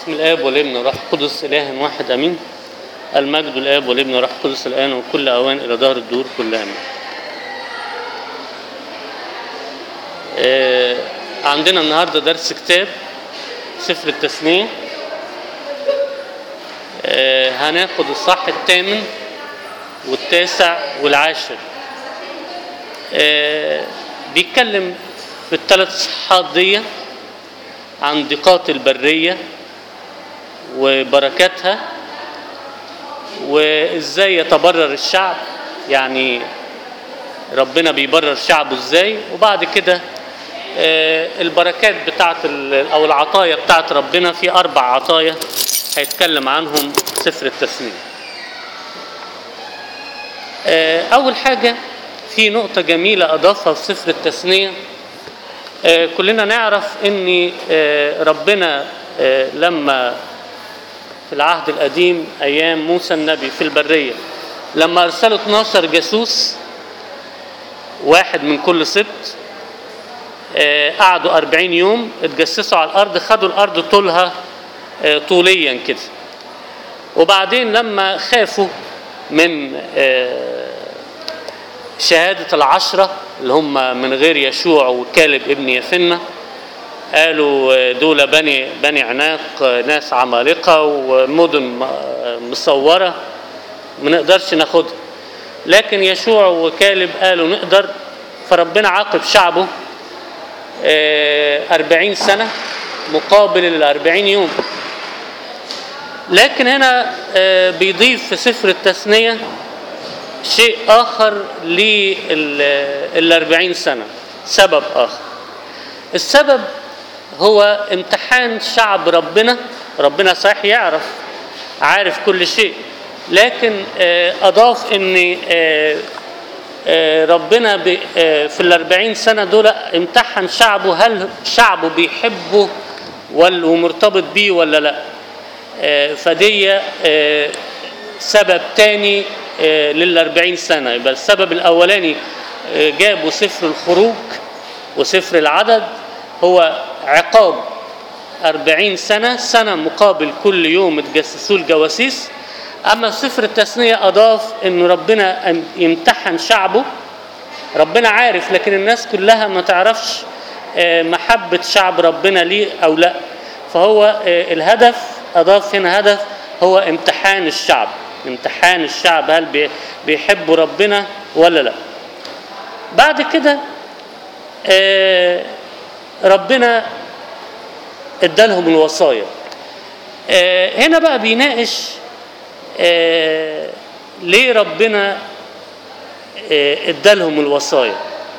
باسم الاب والابن والروح القدس اله واحد امين المجد الاب والابن والروح القدس الان وكل اوان الى دهر الدور كلها امين آه عندنا النهارده درس كتاب سفر التثنيه آه هناخد الصح الثامن والتاسع والعاشر آه بيتكلم في الثلاث صحات دي عن ضيقات البرية وبركاتها وازاي يتبرر الشعب يعني ربنا بيبرر شعبه ازاي وبعد كده البركات بتاعت او العطايا بتاعت ربنا في اربع عطايا هيتكلم عنهم سفر التثنيه اول حاجه في نقطه جميله اضافها في سفر التثنيه كلنا نعرف ان ربنا لما في العهد القديم ايام موسى النبي في البريه لما ارسلوا 12 جاسوس واحد من كل سبت قعدوا 40 يوم اتجسسوا على الارض خدوا الارض طولها طوليا كده وبعدين لما خافوا من شهادة العشرة اللي هم من غير يشوع وكالب ابن يفنة قالوا دول بني بني عناق ناس عمالقة ومدن مصورة ما نقدرش ناخدها لكن يشوع وكالب قالوا نقدر فربنا عاقب شعبه أربعين سنة مقابل الأربعين يوم لكن هنا بيضيف في سفر التثنية شيء آخر للأربعين سنة سبب آخر السبب هو امتحان شعب ربنا ربنا صحيح يعرف عارف كل شيء لكن أضاف أن ربنا في الأربعين سنة دول امتحن شعبه هل شعبه بيحبه ومرتبط بيه ولا لا فدي سبب تاني للأربعين سنة يبقى السبب الأولاني جابوا سفر الخروج وسفر العدد هو عقاب أربعين سنة سنة مقابل كل يوم اتجسسوا الجواسيس أما سفر التثنية أضاف أن ربنا يمتحن شعبه ربنا عارف لكن الناس كلها ما تعرفش محبة شعب ربنا ليه أو لا فهو الهدف أضاف هنا هدف هو امتحان الشعب امتحان الشعب هل بيحبوا ربنا ولا لا بعد كده ربنا ادالهم الوصايا هنا بقى بيناقش ليه ربنا ادالهم الوصايا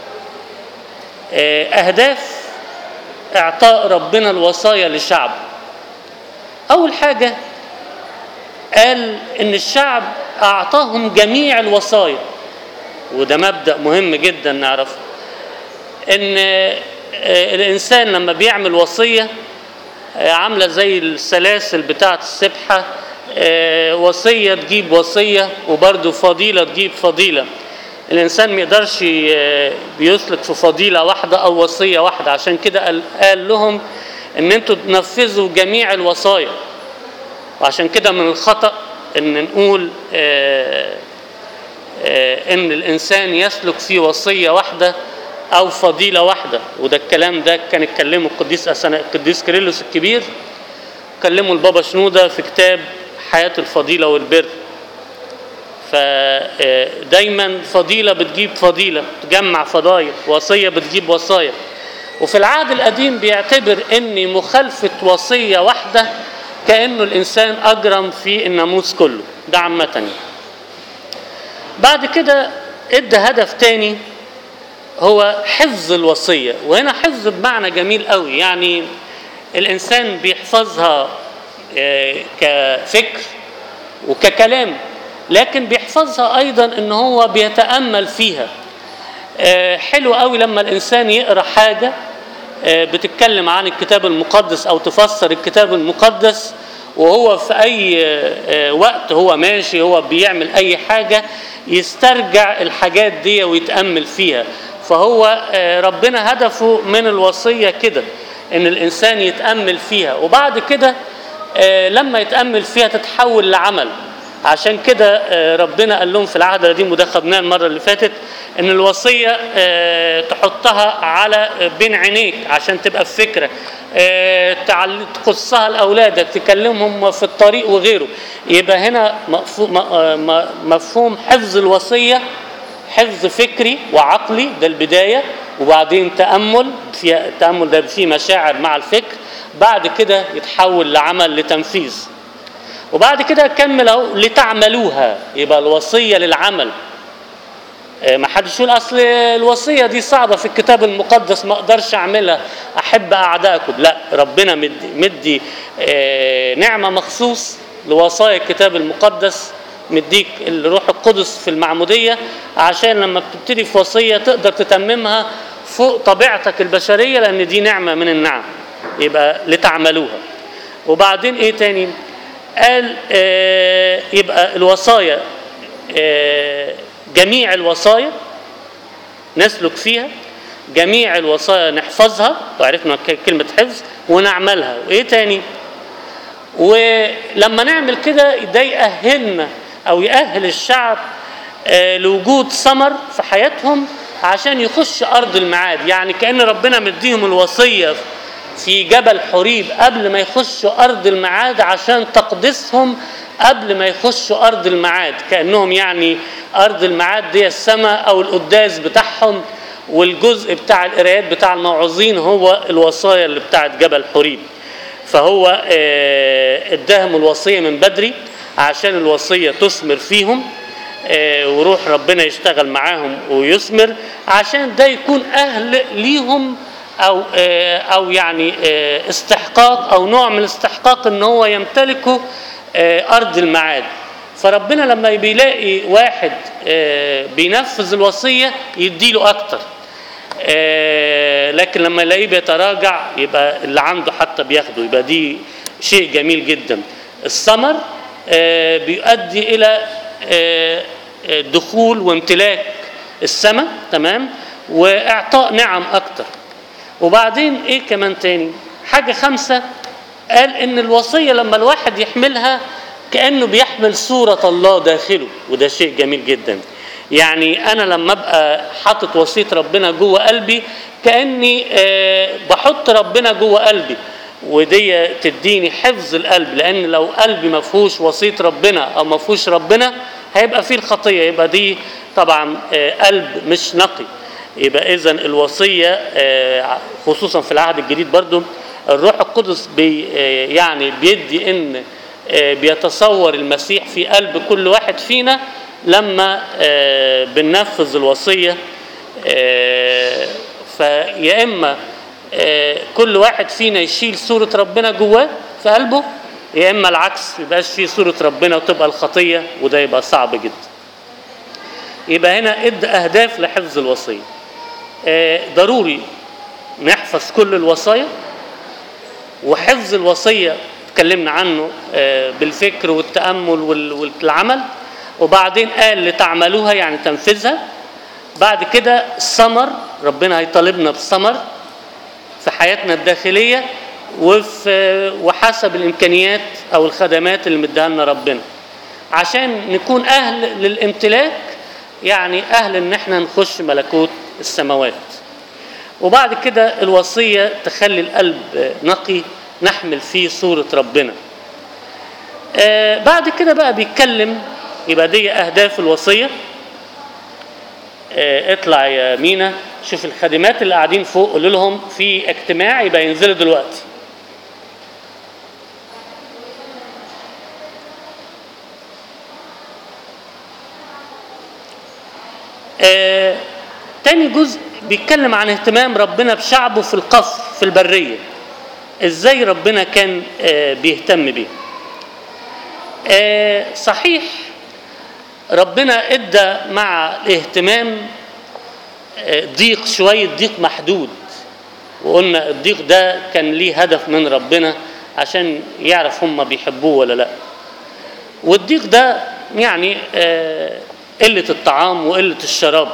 اهداف اعطاء ربنا الوصايا لشعبه اول حاجه قال ان الشعب اعطاهم جميع الوصايا وده مبدا مهم جدا نعرفه ان الانسان لما بيعمل وصيه عامله زي السلاسل بتاعه السبحه وصيه تجيب وصيه وبرده فضيله تجيب فضيله الانسان ما يقدرش بيسلك في فضيله واحده او وصيه واحده عشان كده قال, قال لهم ان انتوا تنفذوا جميع الوصايا وعشان كده من الخطأ ان نقول آآ آآ ان الانسان يسلك في وصية واحدة او فضيلة واحدة وده الكلام ده كان اتكلمه القديس أسنا القديس كيرلس الكبير كلمه البابا شنودة في كتاب حياة الفضيلة والبر فدايما فضيلة بتجيب فضيلة تجمع فضايل وصية بتجيب وصايا وفي العهد القديم بيعتبر ان مخالفة وصية واحدة كانه الانسان اجرم في الناموس كله ده عامه بعد كده ادى هدف تاني هو حفظ الوصيه وهنا حفظ بمعنى جميل قوي يعني الانسان بيحفظها كفكر وككلام لكن بيحفظها ايضا ان هو بيتامل فيها حلو قوي لما الانسان يقرا حاجه بتتكلم عن الكتاب المقدس او تفسر الكتاب المقدس وهو في اي وقت هو ماشي هو بيعمل اي حاجه يسترجع الحاجات دي ويتامل فيها فهو ربنا هدفه من الوصيه كده ان الانسان يتامل فيها وبعد كده آه، لما يتامل فيها تتحول لعمل عشان كده آه، ربنا قال لهم في العهد القديم وده خدناه المره اللي فاتت ان الوصيه آه، تحطها على بين عينيك عشان تبقى في فكره آه، تعل- تقصها لاولادك تكلمهم في الطريق وغيره يبقى هنا مفهو- م- آه، م- مفهوم حفظ الوصيه حفظ فكري وعقلي ده البدايه وبعدين تامل في التامل ده فيه مشاعر مع الفكر بعد كده يتحول لعمل لتنفيذ وبعد كده اكمل اهو لتعملوها يبقى الوصيه للعمل آه، ما حدش يقول اصل الوصيه دي صعبه في الكتاب المقدس ما اقدرش اعملها احب اعدائكم لا ربنا مدي, مدي آه، نعمه مخصوص لوصايا الكتاب المقدس مديك الروح القدس في المعموديه عشان لما بتبتدي في وصيه تقدر تتممها فوق طبيعتك البشريه لان دي نعمه من النعم يبقى لتعملوها وبعدين ايه تاني قال آه يبقى الوصايا آه جميع الوصايا نسلك فيها جميع الوصايا نحفظها وعرفنا ك- كلمة حفظ ونعملها وإيه تاني ولما نعمل كده ده يأهلنا أو يأهل الشعب آه، لوجود ثمر في حياتهم عشان يخش أرض الميعاد يعني كأن ربنا مديهم الوصية في جبل حريب قبل ما يخشوا أرض الميعاد عشان تقدسهم قبل ما يخشوا أرض الميعاد كأنهم يعني أرض الميعاد دي السماء أو القداس بتاعهم والجزء بتاع القرايات بتاع الموعظين هو الوصايا اللي بتاعت جبل حريب فهو آه، اداهم الوصية من بدري عشان الوصية تثمر فيهم آه، وروح ربنا يشتغل معاهم ويثمر عشان ده يكون أهل ليهم أو آه، أو يعني آه، استحقاق أو نوع من الاستحقاق إن هو يمتلكوا آه، أرض الميعاد فربنا لما بيلاقي واحد آه، بينفذ الوصية يديله أكتر آه، لكن لما يلاقيه بيتراجع يبقى اللي عنده حتى بياخده يبقى دي شيء جميل جدا الثمر آه، بيؤدي الى آه، آه، دخول وامتلاك السماء تمام واعطاء نعم اكتر وبعدين ايه كمان تاني حاجه خمسه قال ان الوصيه لما الواحد يحملها كانه بيحمل صوره الله داخله وده شيء جميل جدا يعني انا لما ابقى حاطط وصيه ربنا جوه قلبي كاني آه، بحط ربنا جوه قلبي ودي تديني حفظ القلب لان لو قلبي ما فيهوش وصيه ربنا او ما فيهوش ربنا هيبقى فيه الخطيه يبقى دي طبعا آه، قلب مش نقي يبقى اذا الوصيه آه، خصوصا في العهد الجديد برضو الروح القدس بي آه، يعني بيدي ان آه، بيتصور المسيح في قلب كل واحد فينا لما آه، بننفذ الوصيه آه، فيا اما آه، كل واحد فينا يشيل صوره ربنا جواه في قلبه يا اما العكس يبقاش فيه صوره ربنا وتبقى الخطيه وده يبقى صعب جدا يبقى هنا ادى اهداف لحفظ الوصيه آه، ضروري نحفظ كل الوصايا وحفظ الوصيه اتكلمنا عنه آه، بالفكر والتامل وال- والعمل وبعدين قال لتعملوها يعني تنفذها بعد كده الثمر ربنا هيطالبنا بالثمر في حياتنا الداخليه وفي وحسب الامكانيات او الخدمات اللي مديها لنا ربنا عشان نكون اهل للامتلاك يعني اهل ان احنا نخش ملكوت السماوات وبعد كده الوصيه تخلي القلب نقي نحمل فيه صوره ربنا آه بعد كده بقى بيتكلم يبقى دي اهداف الوصيه آه اطلع يا مينا شوف الخادمات اللي قاعدين فوق قول لهم في اجتماع يبقى ينزلوا دلوقتي آه تاني جزء بيتكلم عن اهتمام ربنا بشعبه في القصر في البرية ازاي ربنا كان آه بيهتم بيه آه صحيح ربنا ادى مع الاهتمام آه ضيق شوية ضيق محدود وقلنا الضيق ده كان ليه هدف من ربنا عشان يعرف هم بيحبوه ولا لا والضيق ده يعني آه قلة الطعام وقلة الشراب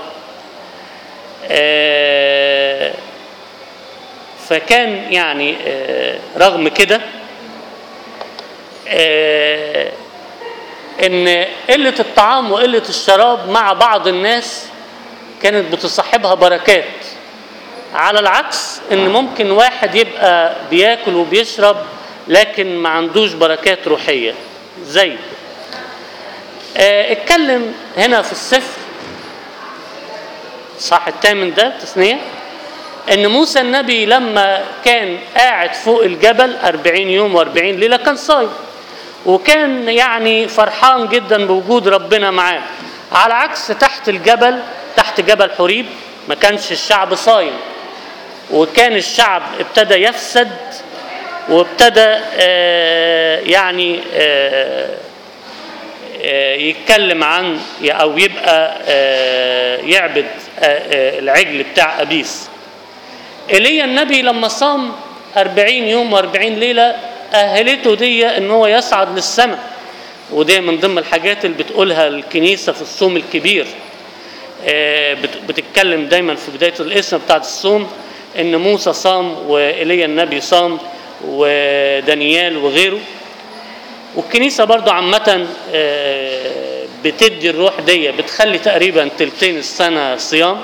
آه فكان يعني آه رغم كده آه، ان قله الطعام وقله الشراب مع بعض الناس كانت بتصاحبها بركات على العكس ان ممكن واحد يبقى بياكل وبيشرب لكن ما عندوش بركات روحيه زي آه، اتكلم هنا في السفر صح الثامن ده تثنيه ان موسى النبي لما كان قاعد فوق الجبل 40 يوم و40 ليله كان صايم وكان يعني فرحان جدا بوجود ربنا معاه على عكس تحت الجبل تحت جبل حريب ما كانش الشعب صايم وكان الشعب ابتدى يفسد وابتدى آه، يعني آه، آه، يتكلم عن او يبقى آه، يعبد آه، آه، العجل بتاع ابيس ايليا النبي لما صام 40 يوم و40 ليله اهلته دي ان هو يصعد للسماء ودي من ضمن الحاجات اللي بتقولها الكنيسه في الصوم الكبير آه، بت- بتتكلم دايما في بدايه الاسم بتاعت الصوم ان موسى صام وايليا النبي صام ودانيال وغيره والكنيسه برضو عامه آه، بتدي الروح دي بتخلي تقريبا تلتين السنه صيام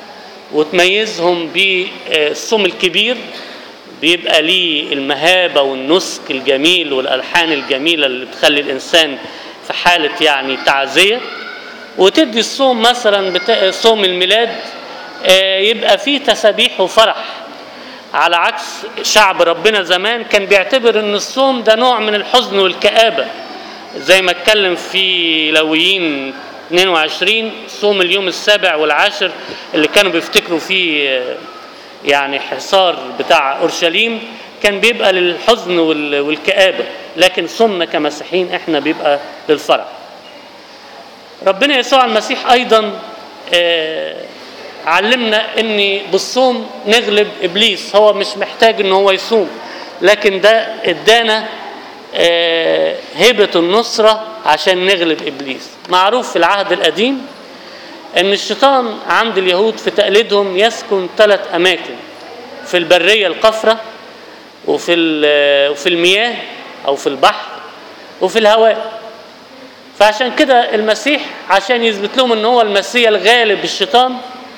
وتميزهم بالصوم الكبير بيبقى ليه المهابة والنسك الجميل والألحان الجميلة اللي بتخلي الإنسان في حالة يعني تعزية وتدي الصوم مثلا بتا... صوم الميلاد آه، يبقى فيه تسابيح وفرح على عكس شعب ربنا زمان كان بيعتبر ان الصوم ده نوع من الحزن والكآبة زي ما اتكلم في لويين 22 صوم اليوم السابع والعاشر اللي كانوا بيفتكروا فيه آه، يعني حصار بتاع اورشليم كان بيبقى للحزن وال- والكآبة لكن صومنا كمسيحيين احنا بيبقى للفرح ربنا يسوع المسيح ايضا آه، علمنا ان بالصوم نغلب ابليس هو مش محتاج ان هو يصوم لكن ده ادانا آه، هبه النصره عشان نغلب ابليس معروف في العهد القديم ان الشيطان عند اليهود في تقليدهم يسكن ثلاث اماكن في البريه القفره وفي ال- وفي المياه او في البحر وفي الهواء فعشان كده المسيح عشان يثبت لهم ان هو المسيح الغالب الشيطان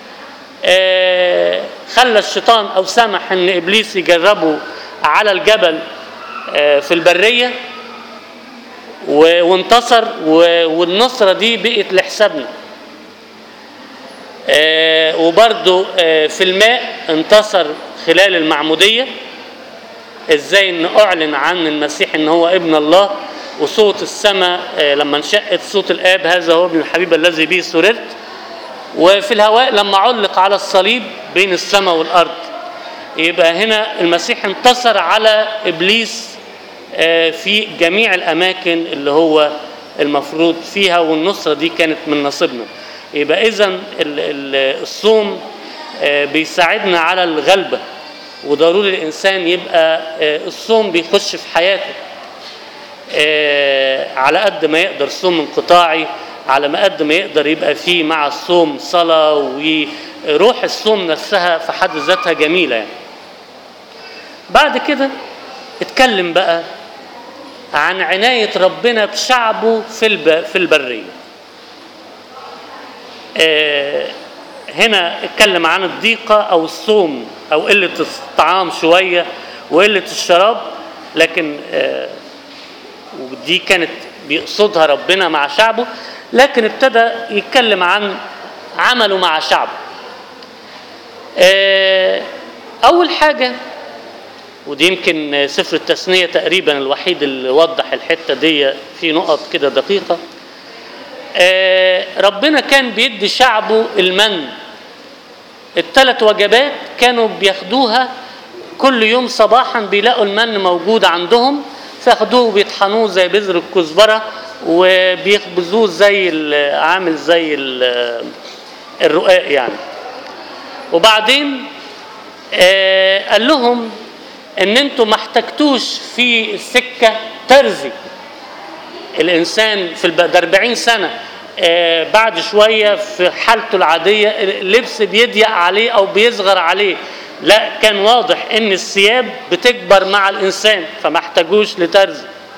آه، خلى الشيطان او سمح ان ابليس يجربه على الجبل آه، في البريه و- وانتصر و- والنصره دي بقت لحسابنا آه، وبرضو آه، في الماء انتصر خلال المعموديه ازاي ان اعلن عن المسيح ان هو ابن الله وصوت السماء آه، لما انشقت صوت الاب هذا هو ابن الحبيب الذي به سررت وفي الهواء لما علق على الصليب بين السماء والارض يبقى هنا المسيح انتصر على ابليس آه، في جميع الاماكن اللي هو المفروض فيها والنصره دي كانت من نصيبنا يبقى اذا الصوم آه، بيساعدنا على الغلبه وضروري الانسان يبقى آه، الصوم بيخش في حياته آه، على قد ما يقدر صوم انقطاعي على ما قد ما يقدر يبقى فيه مع الصوم صلاة وروح الصوم نفسها في حد ذاتها جميلة يعني. بعد كده اتكلم بقى عن عناية ربنا بشعبه في الب... في البرية. آه، هنا اتكلم عن الضيقة أو الصوم أو قلة الطعام شوية وقلة الشراب لكن آه، ودي كانت بيقصدها ربنا مع شعبه لكن ابتدى يتكلم عن عمله مع شعبه آه، أول حاجة ودي يمكن سفر التثنية تقريبا الوحيد اللي وضح الحتة دي في نقط كده دقيقة آه، ربنا كان بيدي شعبه المن الثلاث وجبات كانوا بياخدوها كل يوم صباحا بيلاقوا المن موجود عندهم فياخدوه وبيطحنوه زي بذر الكزبره وبيخبزوه زي ال- عامل زي ال- الرقاق يعني وبعدين آه قال لهم ان انتوا ما احتجتوش في السكه ترزي الانسان في الب- ده 40 سنه آه، بعد شويه في حالته العاديه اللبس بيضيق عليه او بيصغر عليه لا كان واضح ان الثياب بتكبر مع الانسان فما احتاجوش لترزي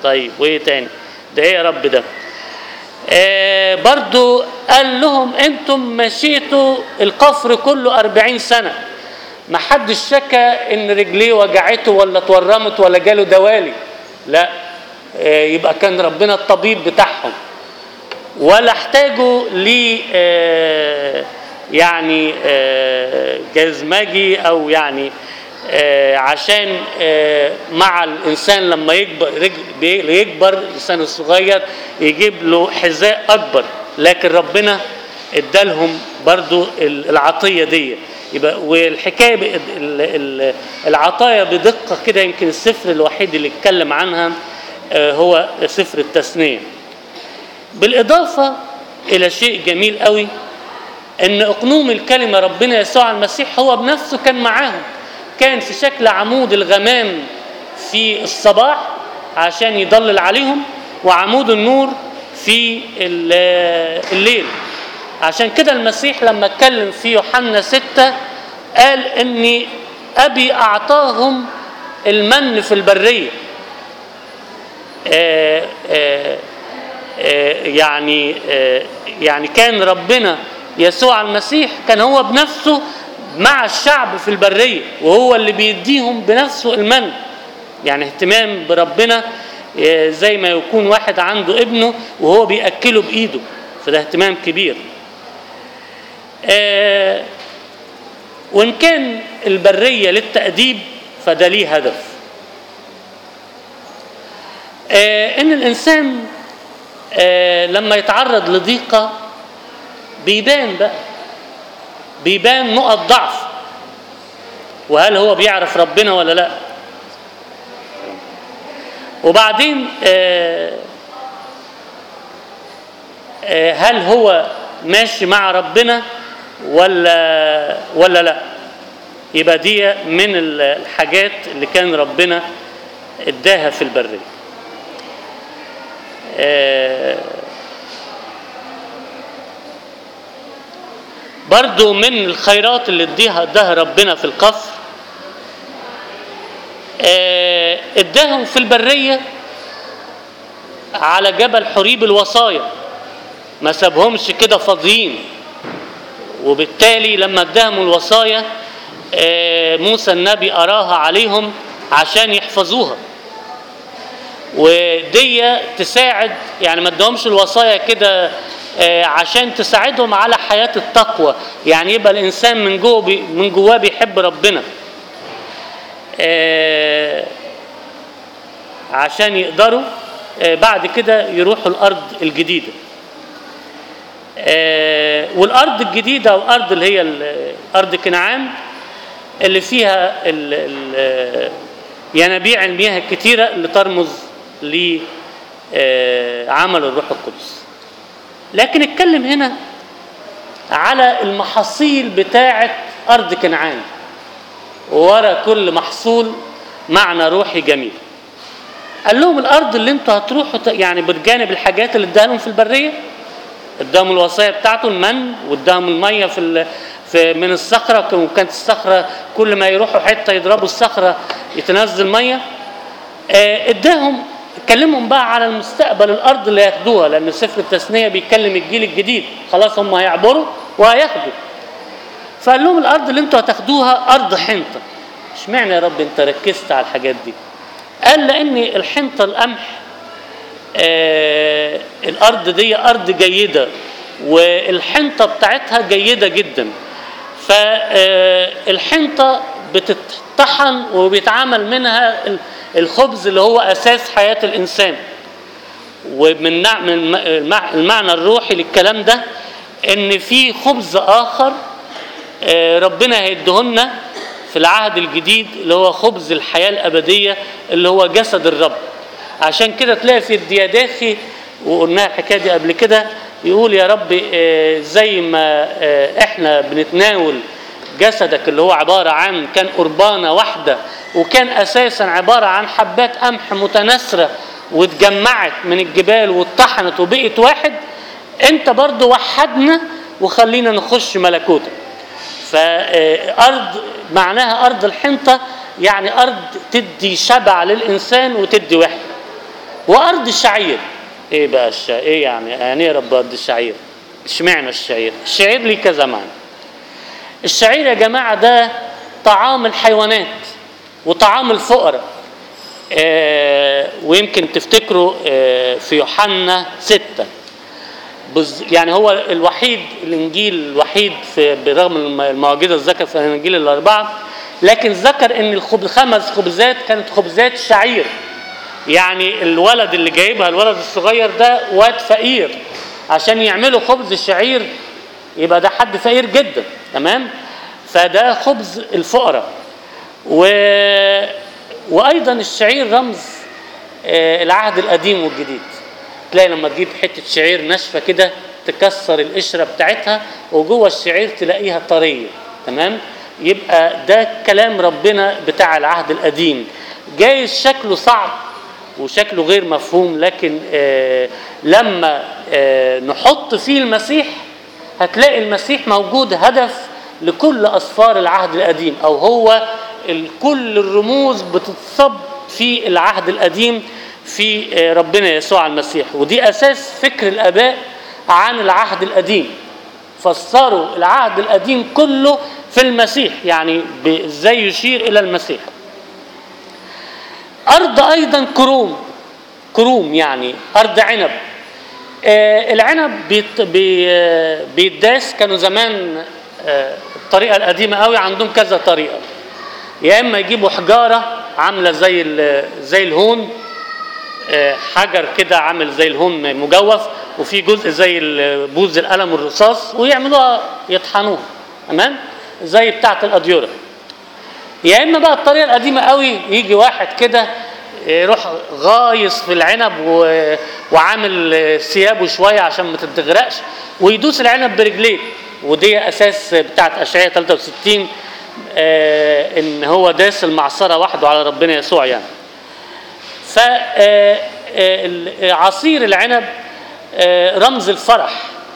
طيب وايه تاني ده ايه يا رب ده آه برضو قال لهم انتم مشيتوا القفر كله أربعين سنة ما حدش شكى ان رجليه وجعته ولا اتورمت ولا جاله دوالي لا آه يبقى كان ربنا الطبيب بتاعهم ولا احتاجوا ل آه يعني آه جزمجي او يعني آه عشان آه مع الانسان لما يكبر رجل يكبر الانسان الصغير يجيب له حذاء اكبر لكن ربنا ادالهم برضو العطيه دي يبقى والحكايه ب- ال- ال- العطايا بدقه كده يمكن السفر الوحيد اللي اتكلم عنها آه، هو سفر التثنيه بالاضافه الى شيء جميل قوي ان اقنوم الكلمه ربنا يسوع المسيح هو بنفسه كان معاهم كان في شكل عمود الغمام في الصباح عشان يضلل عليهم وعمود النور في ال- الليل عشان كده المسيح لما اتكلم في يوحنا ستة قال اني ابي اعطاهم المن في البريه آه، آه، آه، يعني آه، يعني كان ربنا يسوع المسيح كان هو بنفسه مع الشعب في البريه وهو اللي بيديهم بنفسه المن يعني اهتمام بربنا آه، زي ما يكون واحد عنده ابنه وهو بيأكله بإيده فده اهتمام كبير آه، وإن كان البرية للتأديب فده ليه هدف آه، إن الإنسان آه، لما يتعرض لضيقة بيبان بقى بيبان نقط ضعف وهل هو بيعرف ربنا ولا لا وبعدين آه، آه، هل هو ماشي مع ربنا ولا ولا لا يبقى دي من ال- الحاجات اللي كان ربنا اداها في البريه آه، برضو من الخيرات اللي اديها اداها ربنا في القصر آه، اداهم في البريه على جبل حريب الوصايا ما سابهمش كده فاضيين وبالتالي لما اداهم الوصايا آه، موسى النبي اراها عليهم عشان يحفظوها ودي تساعد يعني ما ادهمش الوصايا كده آه، عشان تساعدهم على حياة التقوى يعني يبقى الإنسان من جوه بي من جواه بيحب ربنا آه، عشان يقدروا آه، بعد كده يروحوا الأرض الجديدة آه، والأرض الجديدة أو الأرض اللي هي ال- أرض كنعان اللي فيها ال- ال- ينابيع المياه الكتيرة اللي ترمز لعمل الروح القدس لكن اتكلم هنا على المحاصيل بتاعة أرض كنعان ورا كل محصول معنى روحي جميل قال لهم الأرض اللي انتوا هتروحوا ت- يعني بجانب الحاجات اللي اداها لهم في البرية اداهم الوصايا بتاعته المن واداهم الميه في, ال... في من الصخره وكانت الصخره كل ما يروحوا حته يضربوا الصخره يتنزل ميه آه، اداهم كلمهم بقى على المستقبل الارض اللي هياخدوها لان سفر التثنيه بيتكلم الجيل الجديد خلاص هم هيعبروا وهياخدوا فقال لهم الارض اللي انتوا هتاخدوها ارض حنطه اشمعنى يا رب انت ركزت على الحاجات دي قال لان الحنطه القمح آه الارض دي ارض جيده والحنطه بتاعتها جيده جدا فالحنطه بتطحن وبيتعمل منها ال- الخبز اللي هو اساس حياه الانسان ومن نع- من الم- المع- المعنى الروحي للكلام ده ان في خبز اخر آه، ربنا هيديهولنا في العهد الجديد اللي هو خبز الحياه الابديه اللي هو جسد الرب عشان كده تلاقي في الدياداخي وقلناها الحكايه دي قبل كده يقول يا رب آه، زي ما آه، احنا بنتناول جسدك اللي هو عباره عن كان قربانه واحده وكان اساسا عباره عن حبات قمح متناثره واتجمعت من الجبال واتطحنت وبقت واحد انت برضو وحدنا وخلينا نخش ملكوتك فأرض معناها أرض الحنطة يعني أرض تدي شبع للإنسان وتدي وحدة وارض الشعير ايه بقى الش... ايه يعني يعني ايه رب ارض الشعير اشمعنى الشعير الشعير ليه كذا معنى الشعير يا جماعه ده طعام الحيوانات وطعام الفقراء آه ويمكن تفتكروا آه في يوحنا ستة بز يعني هو الوحيد الانجيل الوحيد في برغم الم- المعجزه الذكر في الانجيل الاربعه لكن ذكر ان الخب- الخمس خبزات كانت خبزات شعير يعني الولد اللي جايبها الولد الصغير ده واد فقير عشان يعملوا خبز الشعير يبقى ده حد فقير جدا تمام فده خبز الفقراء و... وايضا الشعير رمز آه، العهد القديم والجديد تلاقي لما تجيب حته شعير ناشفه كده تكسر القشره بتاعتها وجوه الشعير تلاقيها طريه تمام يبقى ده كلام ربنا بتاع العهد القديم جايز شكله صعب وشكله غير مفهوم لكن آه لما آه نحط فيه المسيح هتلاقي المسيح موجود هدف لكل أسفار العهد القديم أو هو ال- كل الرموز بتتصب في العهد القديم في آه، ربنا يسوع المسيح ودي أساس فكر الآباء عن العهد القديم فسروا العهد القديم كله في المسيح يعني ب- ازاي يشير إلى المسيح أرض أيضا كروم كروم يعني أرض عنب آه، العنب بيت بي آه، بيتداس كانوا زمان آه، الطريقة القديمة قوي عندهم كذا طريقة يا إما يجيبوا حجارة عاملة زي ال- زي الهون آه، حجر كده عامل زي الهون مجوف وفي جزء زي ال- بوز القلم والرصاص ويعملوها يطحنوها تمام زي بتاعة الأديرة يا اما بقى الطريقه القديمه قوي يجي واحد كده يروح غايص في العنب و... وعامل ثيابه شويه عشان ما تتغرقش ويدوس العنب برجليه ودي اساس بتاعت اشعياء 63 آه ان هو داس المعصره وحده على ربنا يسوع يعني فعصير العنب آه، رمز الفرح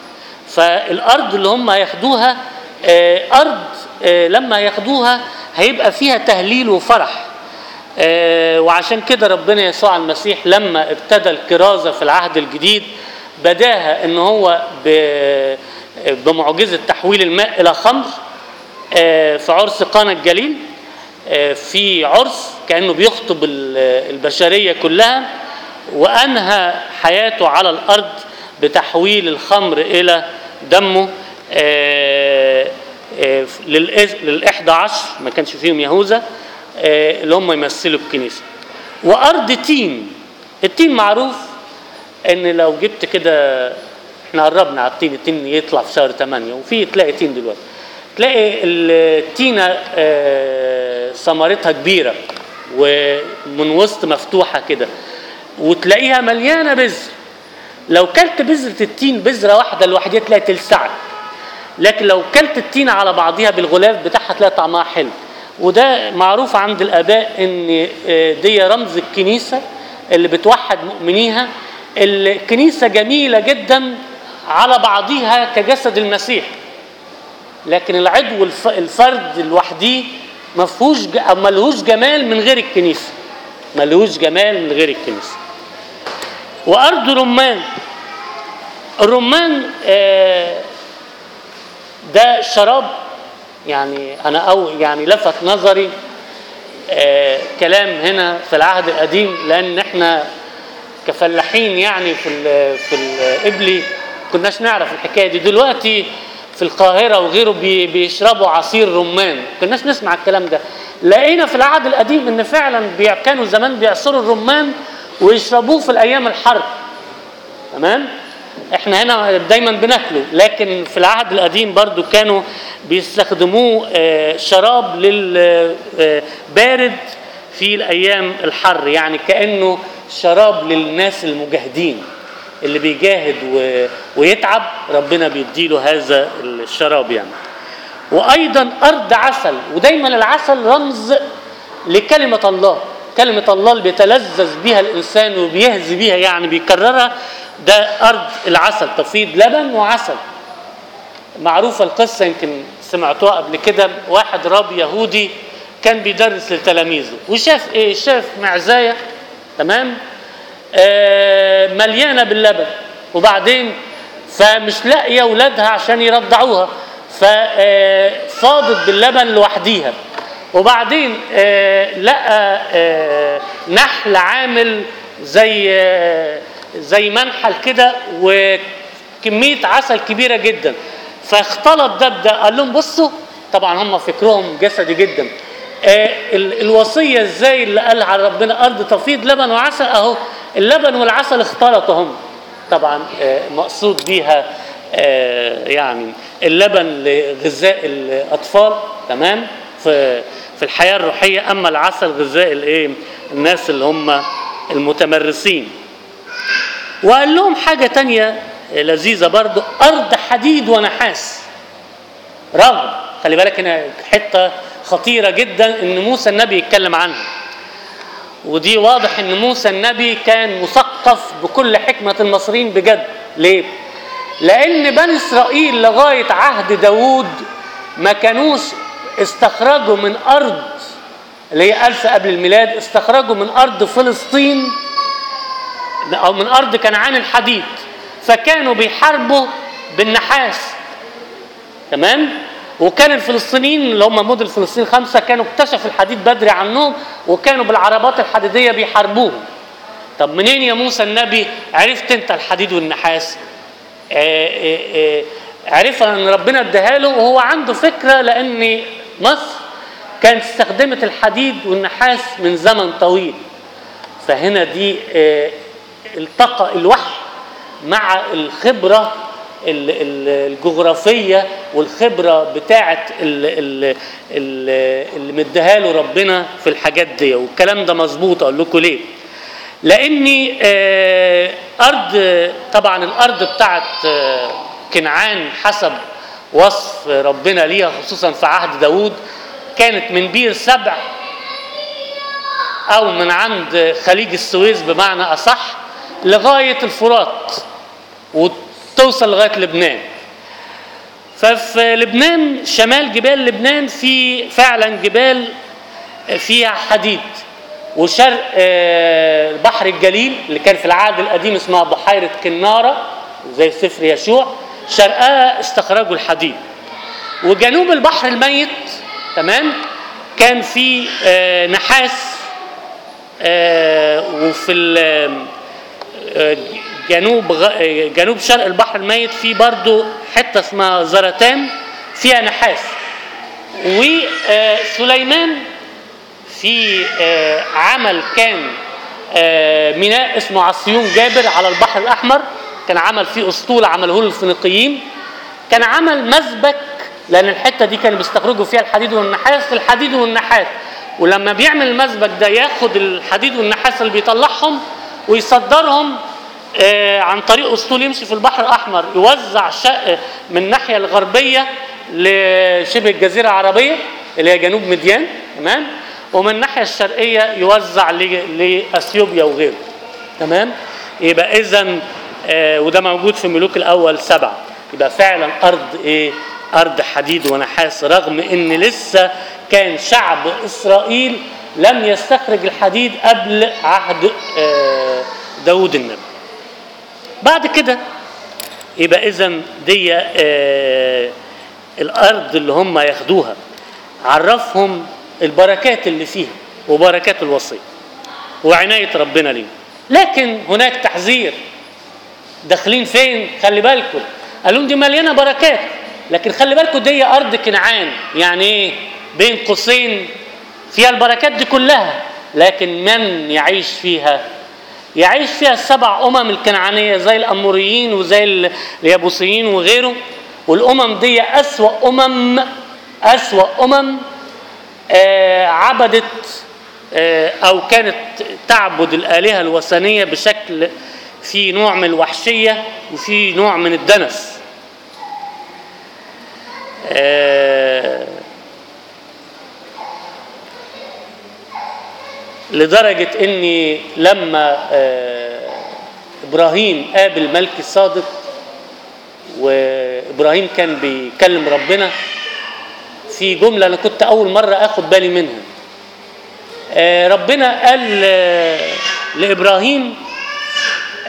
فالارض اللي هم هياخدوها آه، ارض آه، لما ياخدوها هيبقى فيها تهليل وفرح آه، وعشان كده ربنا يسوع المسيح لما ابتدى الكرازه في العهد الجديد بداها ان هو ب- بمعجزه تحويل الماء الى خمر آه، في عرس قانا الجليل آه، في عرس كانه بيخطب ال- البشريه كلها وانهى حياته على الارض بتحويل الخمر الى دمه آه، آه، للإز- للإحدى عشر ما كانش فيهم يهوذا آه، اللي هم يمثلوا الكنيسه وارض تين التين معروف ان لو جبت كده احنا قربنا على التين التين يطلع في شهر 8 وفي تلاقي تين دلوقتي تلاقي التينه آه، ثمرتها كبيره ومن وسط مفتوحه كده وتلاقيها مليانه بذر لو كلت بذره التين بذره واحده لوحدها تلاقي تلسعك لكن لو كلت التين على بعضها بالغلاف بتاعها تلاقي طعمها حلو وده معروف عند الاباء ان آه، دي رمز الكنيسه اللي بتوحد مؤمنيها الكنيسه جميله جدا على بعضها كجسد المسيح لكن العضو الف- الفرد لوحده ما فيهوش ج- أو ملهوش جمال من غير الكنيسه ملهوش جمال من غير الكنيسه وارض رمان الرمان آه، ده شراب يعني انا او يعني لفت نظري آه كلام هنا في العهد القديم لان احنا كفلاحين يعني في ال في القبلي كناش نعرف الحكايه دي دلوقتي في القاهره وغيره بي بيشربوا عصير رمان كناش نسمع الكلام ده لقينا في العهد القديم ان فعلا بيع كانوا زمان بيعصروا الرمان ويشربوه في الايام الحر تمام احنا هنا دايما بناكله لكن في العهد القديم برضو كانوا بيستخدموه آه، شراب للبارد في الايام الحر يعني كانه شراب للناس المجاهدين اللي بيجاهد و- ويتعب ربنا بيديله هذا الشراب يعني وايضا ارض عسل ودايما العسل رمز لكلمه الله كلمه الله اللي بيتلذذ بها الانسان وبيهزي بيها يعني بيكررها ده ارض العسل تفيض لبن وعسل معروفه القصه يمكن سمعتوها قبل كده واحد راب يهودي كان بيدرس لتلاميذه وشاف ايه شاف معزايه تمام آه، مليانه باللبن وبعدين فمش لاقيه اولادها عشان يرضعوها ففاضت باللبن لوحديها وبعدين آه، لقى آه، نحل عامل زي آه، زي منحل كده وكميه عسل كبيره جدا فاختلط ده بده قال لهم بصوا طبعا هم فكرهم جسدي جدا آه، ال- الوصيه ازاي اللي قالها على ربنا ارض تفيض لبن وعسل اهو اللبن والعسل اختلطوا هم طبعا آه، مقصود بيها آه، يعني اللبن لغذاء الاطفال تمام في في الحياه الروحيه اما العسل غذاء الايه الناس اللي هم المتمرسين وقال لهم حاجه تانية لذيذه برضو ارض حديد ونحاس رغم خلي بالك هنا حته خطيره جدا ان موسى النبي يتكلم عنها ودي واضح ان موسى النبي كان مثقف بكل حكمه المصريين بجد ليه لان بني اسرائيل لغايه عهد داوود ما كانوش استخرجوا من ارض اللي هي ألف قبل الميلاد استخرجوا من ارض فلسطين او من ارض كنعان الحديد فكانوا بيحاربوا بالنحاس تمام وكان الفلسطينيين اللي هم مدن فلسطين خمسه كانوا اكتشفوا الحديد بدري عنهم وكانوا بالعربات الحديديه بيحاربوهم طب منين يا موسى النبي عرفت انت الحديد والنحاس آه، آه، آه، عرفها ان ربنا اداها له وهو عنده فكره لان مصر كانت استخدمت الحديد والنحاس من زمن طويل فهنا دي آه، التقى الوحي مع الخبرة ال- ال- الجغرافية والخبرة بتاعة ال- ال- ال- اللي مديها له ربنا في الحاجات دي والكلام ده مظبوط أقول لكم ليه لأني آه، أرض طبعا الأرض بتاعت آه، كنعان حسب وصف ربنا ليها خصوصا في عهد داوود كانت من بير سبع او من عند خليج السويس بمعنى اصح لغايه الفرات وتوصل لغايه لبنان ففي لبنان شمال جبال لبنان في فعلا جبال فيها حديد وشرق آه، بحر الجليل اللي كان في العهد القديم اسمها بحيره كناره زي سفر يشوع شرقها استخرجوا الحديد وجنوب البحر الميت تمام كان في آه، نحاس آه، وفي ال- آه، جنوب غ- آه، جنوب شرق البحر الميت في برضو حته اسمها زرتان فيها نحاس وسليمان في آه، عمل كان آه، ميناء اسمه عصيون جابر على البحر الاحمر كان عمل فيه اسطوله عمله له الفينيقيين كان عمل مسبك لان الحته دي كانوا بيستخرجوا فيها الحديد والنحاس الحديد والنحاس ولما بيعمل المسبك ده ياخد الحديد والنحاس اللي بيطلعهم ويصدرهم آه، عن طريق اسطول يمشي في البحر الاحمر يوزع شق من الناحيه الغربيه لشبه الجزيره العربيه اللي هي جنوب مديان تمام ومن الناحيه الشرقيه يوزع ل- لاثيوبيا وغيره تمام يبقى اذا آه وده موجود في ملوك الاول سبعه يبقى فعلا ارض ايه ارض حديد ونحاس رغم ان لسه كان شعب اسرائيل لم يستخرج الحديد قبل عهد آه داود النبي بعد كده يبقى اذا دي آه الارض اللي هم ياخدوها عرفهم البركات اللي فيها وبركات الوصيه وعنايه ربنا ليهم لكن هناك تحذير داخلين فين خلي بالكم قال لهم دي مليانه بركات لكن خلي بالكم دي ارض كنعان يعني ايه بين قوسين فيها البركات دي كلها لكن من يعيش فيها يعيش فيها السبع امم الكنعانيه زي الاموريين وزي ال- اليابوسيين وغيره والامم دي اسوا امم اسوا امم آه عبدت آه او كانت تعبد الالهه الوثنيه بشكل في نوع من الوحشيه وفي نوع من الدنس آه لدرجة إني لما آه، إبراهيم قابل ملك الصادق وإبراهيم كان بيكلم ربنا في جملة أنا كنت أول مرة آخد بالي منها آه، ربنا قال آه، لإبراهيم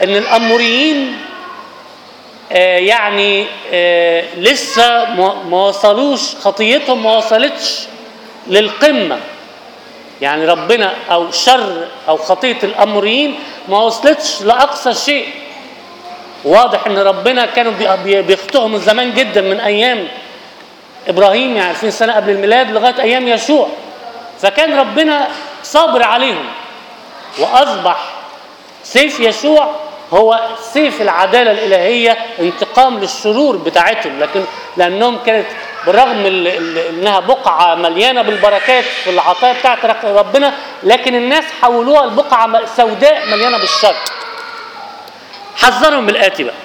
ان الاموريين آه، يعني آه، لسه ما ما وصلوش خطيتهم ما وصلتش للقمه يعني ربنا او شر او خطيه الاموريين ما وصلتش لاقصى شيء واضح ان ربنا كانوا بي- بي- بيخطئوا من زمان جدا من ايام ابراهيم يعني 2000 سنه قبل الميلاد لغايه ايام يشوع فكان ربنا صابر عليهم واصبح سيف يشوع هو سيف العداله الالهيه انتقام للشرور بتاعتهم لكن لانهم كانت بالرغم ال- ال- انها بقعه مليانه بالبركات في العطايا بتاعت رق- ربنا لكن الناس حولوها لبقعه م- سوداء مليانه بالشر حذرهم بالاتي بقى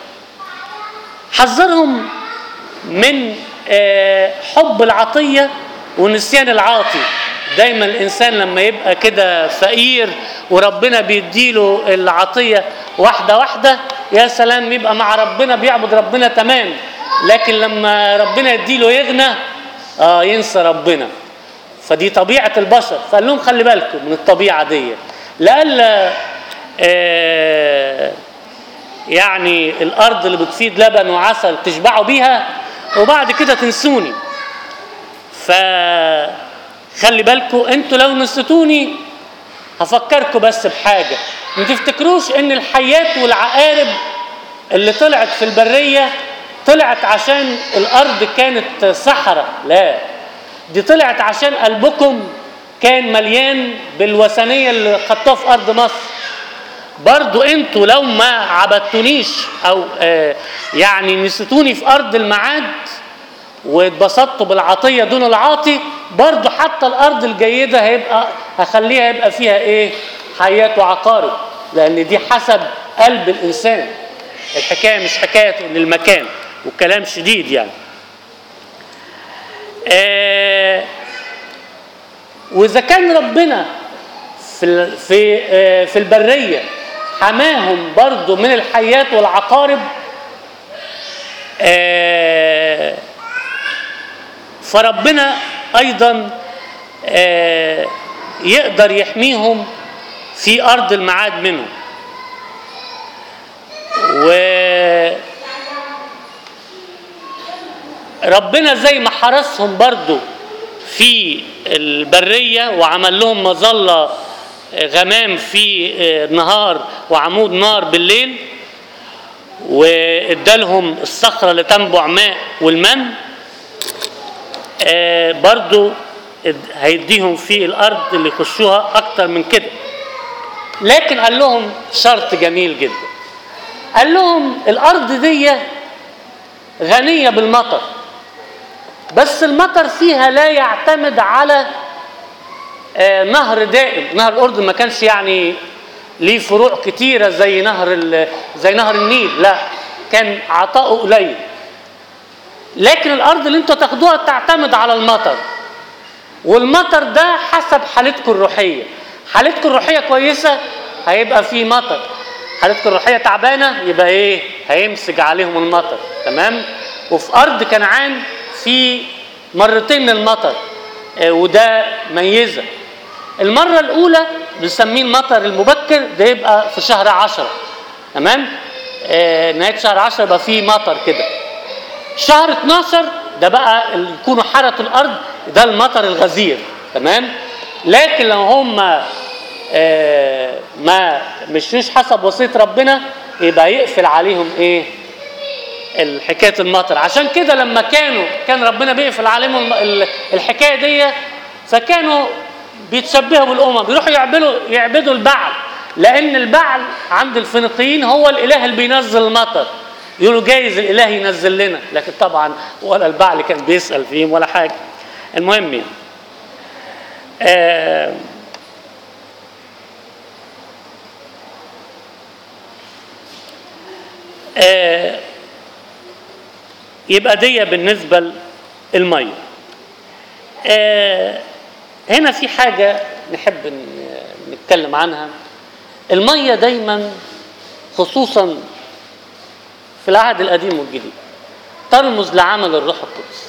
حذرهم من آه، حب العطيه ونسيان العاطي دايما الانسان لما يبقى كده فقير وربنا بيديله العطيه واحده واحده يا سلام يبقى مع ربنا بيعبد ربنا تمام لكن لما ربنا يديله يغنى اه ينسى ربنا فدي طبيعه البشر فقال لهم خلي بالكم من الطبيعه دي لئلا آه يعني الارض اللي بتفيض لبن وعسل تشبعوا بيها وبعد كده تنسوني فخلي بالكم انتوا لو نسيتوني هفكركم بس بحاجه ما تفتكروش ان الحيات والعقارب اللي طلعت في البريه طلعت عشان الارض كانت صحراء لا دي طلعت عشان قلبكم كان مليان بالوثنيه اللي خدتوها في ارض مصر برضو انتوا لو ما عبدتونيش او آه يعني نسيتوني في ارض الميعاد واتبسطتوا بالعطيه دون العاطي برضو حتى الارض الجيده هيبقى هخليها يبقى فيها ايه حيات وعقارب لان دي حسب قلب الانسان الحكايه مش حكايه للمكان والكلام شديد يعني آه واذا كان ربنا في ال- في آه، في البريه حماهم برضو من الحيات والعقارب آه، فربنا ايضا آه، يقدر يحميهم في ارض الميعاد منهم و ربنا زي ما حرسهم برضو في البرية وعمل لهم مظلة غمام في النهار وعمود نار بالليل وادالهم الصخرة اللي تنبع ماء والمن آه، برضو اد- هيديهم في الأرض اللي يخشوها أكتر من كده لكن قال لهم شرط جميل جدا قال لهم الأرض دي غنية بالمطر بس المطر فيها لا يعتمد على آه، نهر دائم نهر الأردن ما كانش يعني ليه فروع كتيرة زي نهر ال- زي نهر النيل لا كان عطاؤه قليل لكن الأرض اللي انتوا تاخدوها تعتمد على المطر والمطر ده حسب حالتكم الروحية حالتكم الروحية كويسة هيبقى فيه مطر حالتكم الروحية تعبانة يبقى ايه هيمسج عليهم المطر تمام وفي أرض كنعان في مرتين من المطر آه، وده ميزة المرة الأولى بنسميه المطر المبكر ده يبقى في شهر عشرة تمام آه نهاية شهر عشرة يبقى فيه مطر كده شهر 12 ده بقى اللي يكونوا حرثوا الارض ده المطر الغزير تمام لكن لو هم آه ما مشوش حسب وصيه ربنا يبقى يقفل عليهم ايه الحكايه المطر عشان كده لما كانوا كان ربنا بيقفل عليهم الم- ال- الحكايه دي فكانوا بيتشبهوا بالامم بيروحوا يعبدوا يعبدوا البعل لان البعل عند الفينيقيين هو الاله اللي بينزل المطر يقولوا جايز الاله ينزل لنا لكن طبعا ولا البعل كان بيسال فيهم ولا حاجه المهم يعني آه آه يبقى دي بالنسبة للمية آه هنا في حاجة نحب ن- نتكلم عنها المية دايما خصوصا في العهد القديم والجديد ترمز لعمل الروح القدس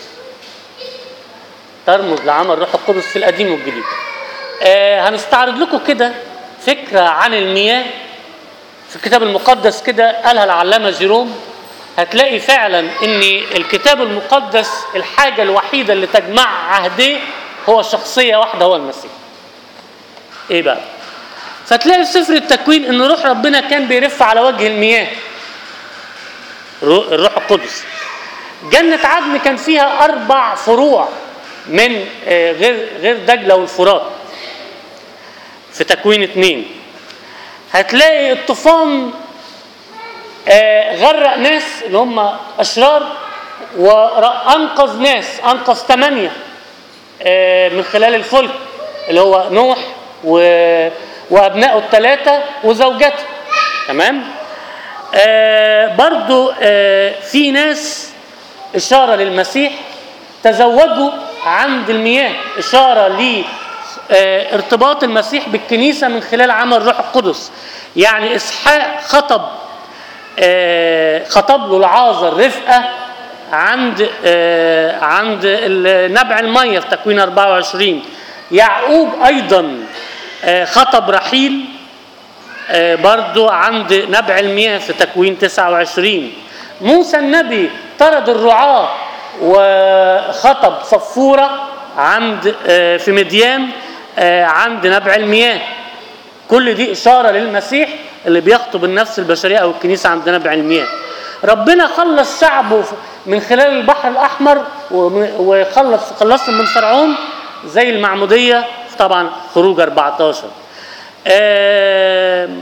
ترمز لعمل الروح القدس في القديم والجديد آه هنستعرض لكم كده فكرة عن المياه في الكتاب المقدس كده قالها العلامة جيروم هتلاقي فعلا ان الكتاب المقدس الحاجة الوحيدة اللي تجمع عهديه هو شخصية واحدة هو المسيح ايه بقى فتلاقي في سفر التكوين ان روح ربنا كان بيرف على وجه المياه رو- الروح القدس جنة عدن كان فيها أربع فروع من آه، غير غير دجلة والفرات في تكوين اتنين هتلاقي الطوفان آه، غرق ناس اللي هم أشرار وأنقذ ناس أنقذ ثمانية آه، من خلال الفلك اللي هو نوح و... وأبنائه الثلاثة وزوجته تمام آه برضو آه في ناس إشارة للمسيح تزوجوا عند المياه إشارة ل آه ارتباط المسيح بالكنيسة من خلال عمل روح القدس يعني إسحاق خطب آه خطب له العازر رفقة عند آه عند ال- نبع المية في تكوين 24 يعقوب أيضا آه خطب رحيل آه، برضو عند نبع المياه في تكوين 29 موسى النبي طرد الرعاة وخطب صفورة عند آه، في مديان آه، عند نبع المياه كل دي إشارة للمسيح اللي بيخطب النفس البشرية أو الكنيسة عند نبع المياه ربنا خلص شعبه من خلال البحر الأحمر وم- وخلص خلصهم من فرعون زي المعمودية طبعا خروج 14 آم،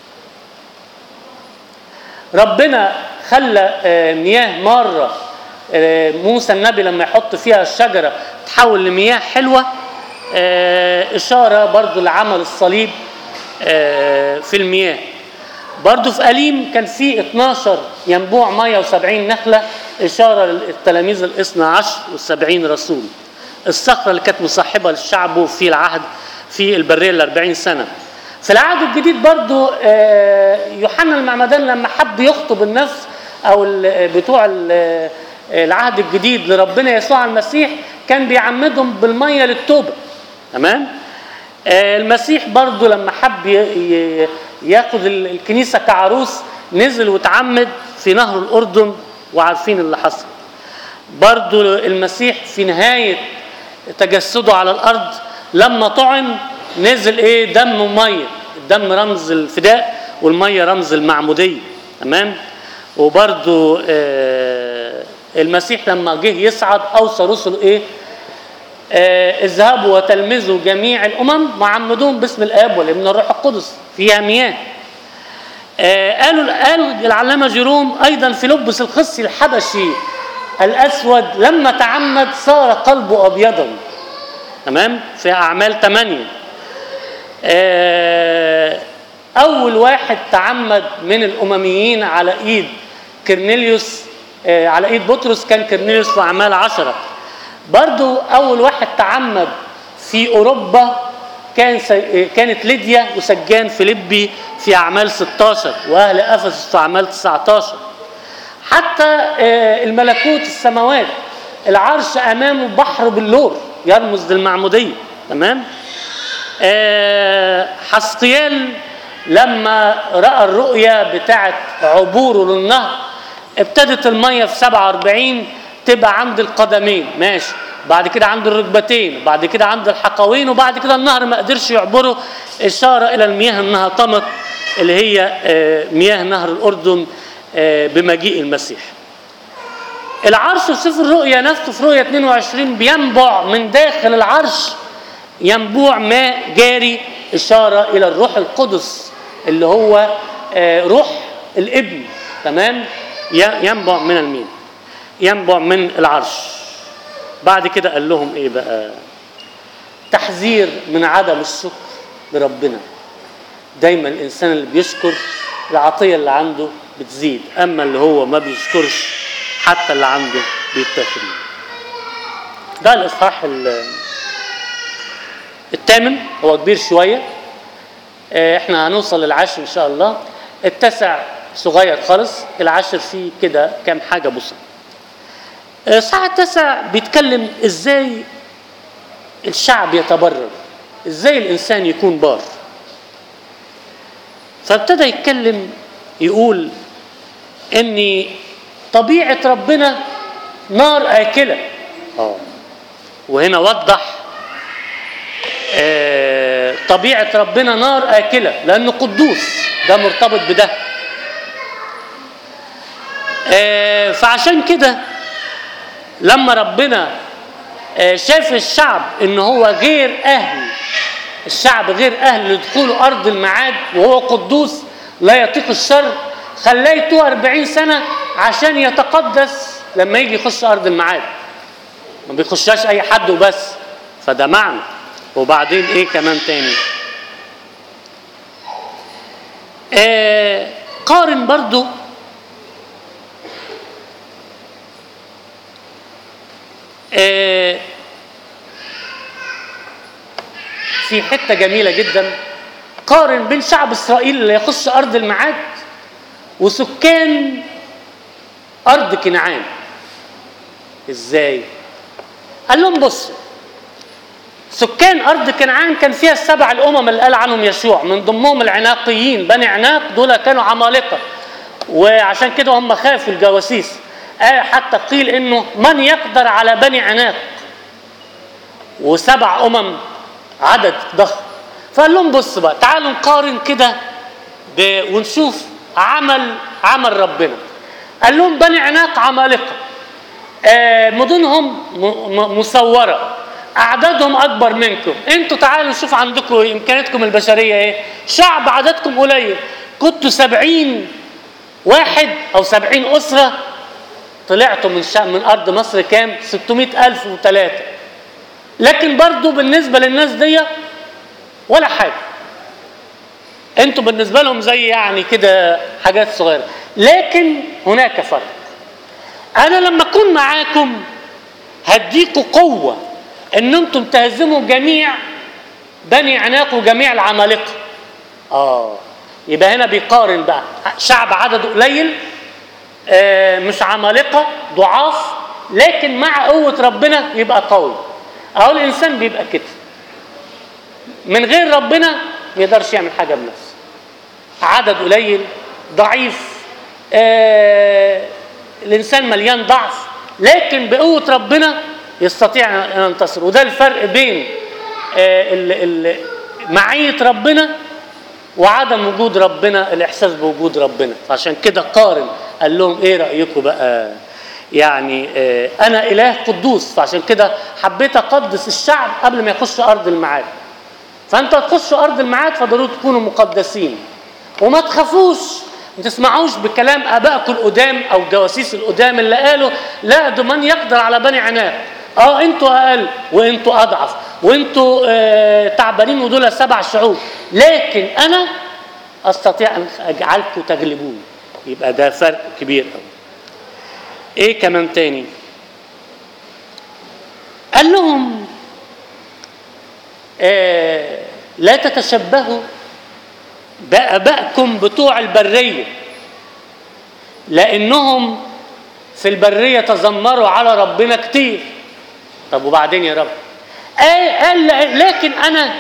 ربنا خلى آه، مياه مارة آه، موسى النبي لما يحط فيها الشجرة تحول لمياه حلوة آه، إشارة برضو لعمل الصليب آه، في المياه برضو في أليم كان في 12 ينبوع مية و70 نخلة إشارة للتلاميذ الاثنى عشر والسبعين رسول الصخرة اللي كانت مصاحبة للشعب في العهد في البرية الأربعين سنة في العهد الجديد برضو آه، يوحنا المعمدان لما حب يخطب النفس أو ال- بتوع ال- العهد الجديد لربنا يسوع المسيح كان بيعمدهم بالمية للتوبة تمام آه، المسيح برضو لما حب ي- ي- ياخد ال- الكنيسة كعروس نزل وتعمد في نهر الأردن وعارفين اللي حصل برضو المسيح في نهاية تجسده على الأرض لما طعن نزل إيه دم ومية الدم رمز الفداء والمية رمز المعمودية تمام وبرضو آه المسيح لما جه يصعد أوصى رسله إيه آه، اذهبوا وتلمذوا جميع الامم وعمدوهم باسم الاب والابن والروح القدس فيها مياه آه، قالوا قال العلامه جيروم ايضا في لبس الخصي الحبشي الاسود لما تعمد صار قلبه ابيضا تمام في اعمال ثمانية آه، اول واحد تعمد من الامميين على ايد كرنيليوس آه، على ايد بطرس كان كرنيليوس في اعمال عشرة برضو اول واحد تعمد في اوروبا كان سي... كانت ليديا وسجان فيليبي في اعمال 16 واهل افسس في اعمال 19 حتى آه، الملكوت السماوات العرش امامه بحر باللور يرمز للمعموديه تمام آه، حسقيال لما راى الرؤيا بتاعه عبوره للنهر ابتدت الميه في 47 تبقى عند القدمين ماشي بعد كده عند الركبتين بعد كده عند الحقوين وبعد كده النهر ما قدرش يعبره اشاره الى المياه انها طمت اللي هي آه، مياه نهر الاردن آه، بمجيء المسيح العرش في سفر الرؤيا نفسه في رؤيا 22 بينبع من داخل العرش ينبوع ماء جاري إشارة إلى الروح القدس اللي هو آه، روح الابن تمام ي- ينبع من المين ينبع من العرش بعد كده قال لهم ايه بقى تحذير من عدم الشكر لربنا دايما الانسان اللي بيشكر العطيه اللي عنده بتزيد اما اللي هو ما بيشكرش حتى اللي عنده بيتاخد منه ده الاصحاح ال- الثامن هو كبير شويه آه، احنا هنوصل للعاشر ان شاء الله التاسع صغير خالص العاشر فيه كده كام حاجه بسيطه الصحة التاسع بيتكلم ازاي الشعب يتبرر ازاي الانسان يكون بار فابتدى يتكلم يقول ان طبيعه ربنا نار اكله اه وهنا وضح آه، طبيعه ربنا نار اكله لانه قدوس ده مرتبط بده آه، فعشان كده لما ربنا آه، شاف الشعب ان هو غير اهل الشعب غير اهل لدخول ارض الميعاد وهو قدوس لا يطيق الشر خليته 40 سنه عشان يتقدس لما يجي يخش ارض الميعاد ما بيخشاش اي حد وبس فده معنى وبعدين ايه كمان تاني آه قارن برضو آه في حتة جميلة جدا قارن بين شعب إسرائيل اللي يخش أرض الميعاد وسكان أرض كنعان إزاي؟ قال لهم بصوا سكان أرض كنعان كان فيها السبع الأمم اللي قال عنهم يشوع من ضمنهم العناقيين بني عناق دول كانوا عمالقة وعشان كده هم خافوا الجواسيس آه حتى قيل إنه من يقدر على بني عناق وسبع أمم عدد ضخم فقال لهم بص بقى تعالوا نقارن كده ب- ونشوف عمل عمل ربنا قال لهم بني عناق عمالقه آه، مدنهم م- م- مصوره اعدادهم اكبر منكم انتوا تعالوا شوف عندكم إيه، امكانياتكم البشريه ايه شعب عددكم قليل كنتوا سبعين واحد او سبعين اسره طلعتوا من شا... من ارض مصر كام 600 الف وثلاثه لكن برضو بالنسبه للناس دي ولا حاجه انتوا بالنسبه لهم زي يعني كده حاجات صغيره لكن هناك فرق انا لما اكون معاكم هديكوا قوه ان انتم تهزموا جميع بني عناق وجميع العمالقه اه يبقى هنا بيقارن بقى شعب عدده قليل آه مش عمالقه ضعاف لكن مع قوه ربنا يبقى قوي اهو الانسان بيبقى كده من غير ربنا ما يقدرش يعمل حاجه بنفسه عدد قليل ضعيف آه الانسان مليان ضعف لكن بقوه ربنا يستطيع ان ينتصر وده الفرق بين آه ال- ال- معيه ربنا وعدم وجود ربنا الاحساس بوجود ربنا فعشان كده قارن قال لهم ايه رايكم بقى يعني آه انا اله قدوس فعشان كده حبيت اقدس الشعب قبل ما يخش ارض الميعاد فانتوا هتخشوا ارض الميعاد فضروري تكونوا مقدسين وما تخافوش ما تسمعوش بكلام ابائكم القدام او الجواسيس القدام اللي قالوا لا ده من يقدر على بني عناق اه انتوا اقل وانتوا اضعف وانتوا آه تعبانين ودول سبع شعوب لكن انا استطيع ان اجعلكم تغلبوني يبقى ده فرق كبير قوي ايه كمان تاني قال لهم آه لا تتشبهوا بآبائكم بتوع البرية لأنهم في البرية تذمروا على ربنا كتير طب وبعدين يا رب قال, قال لكن أنا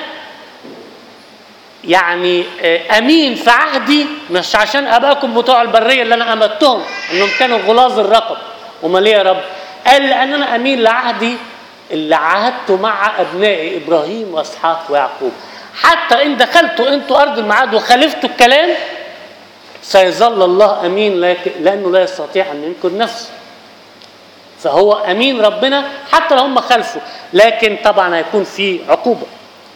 يعني آه، أمين في عهدي مش عشان آبائكم بتوع البرية اللي أنا أمدتهم إنهم كانوا غلاظ الرقب أمال إيه يا رب قال لأن أنا أمين لعهدي اللي عهدته مع أبنائي إبراهيم وإسحاق ويعقوب حتى إن دخلتوا أنتوا أرض الميعاد وخالفتوا الكلام سيظل الله أمين لك- لأنه لا يستطيع أن ينكر نفسه فهو أمين ربنا حتى لو هم خلفوا لكن طبعا هيكون في عقوبة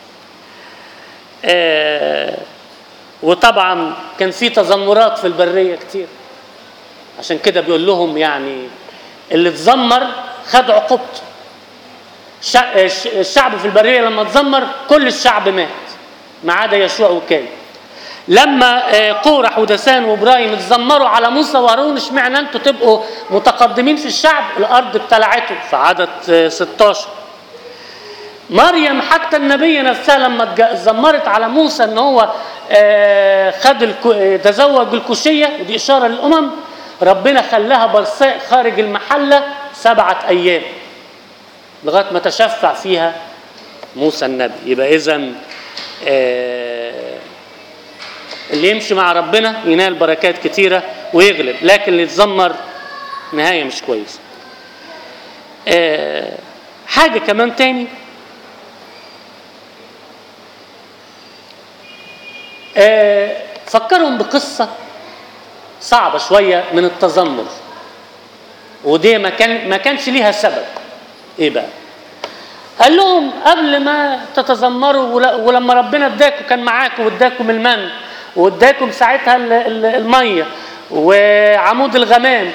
آه وطبعا كان في تذمرات في البرية كتير عشان كده بيقول لهم يعني اللي اتذمر خد عقوبته شع- الش- الشعب في البريه لما اتذمر كل الشعب مات ما عدا يشوع وكالب لما آه، قورح ودسان وابراهيم اتذمروا على موسى وهارون اشمعنى انتوا تبقوا متقدمين في الشعب الارض ابتلعتهم في عدد آه، 16 مريم حتى النبية نفسها لما اتج- اتذمرت على موسى ان هو آه، خد الكو- آه، تزوج الكوشية ودي إشارة للأمم ربنا خلاها برصاء خارج المحلة سبعة أيام لغاية ما تشفع فيها موسى النبي يبقى إذا اللي يمشي مع ربنا ينال بركات كتيرة ويغلب لكن اللي يتذمر نهاية مش كويسة آه حاجة كمان تاني آه فكرهم بقصة صعبة شوية من التذمر ودي ما كان ما كانش ليها سبب ايه بقى قال لهم قبل ما تتذمروا ول- ولما ربنا اداكم كان معاكم واداكم المن واداكم ساعتها ال- ال- الميه وعمود الغمام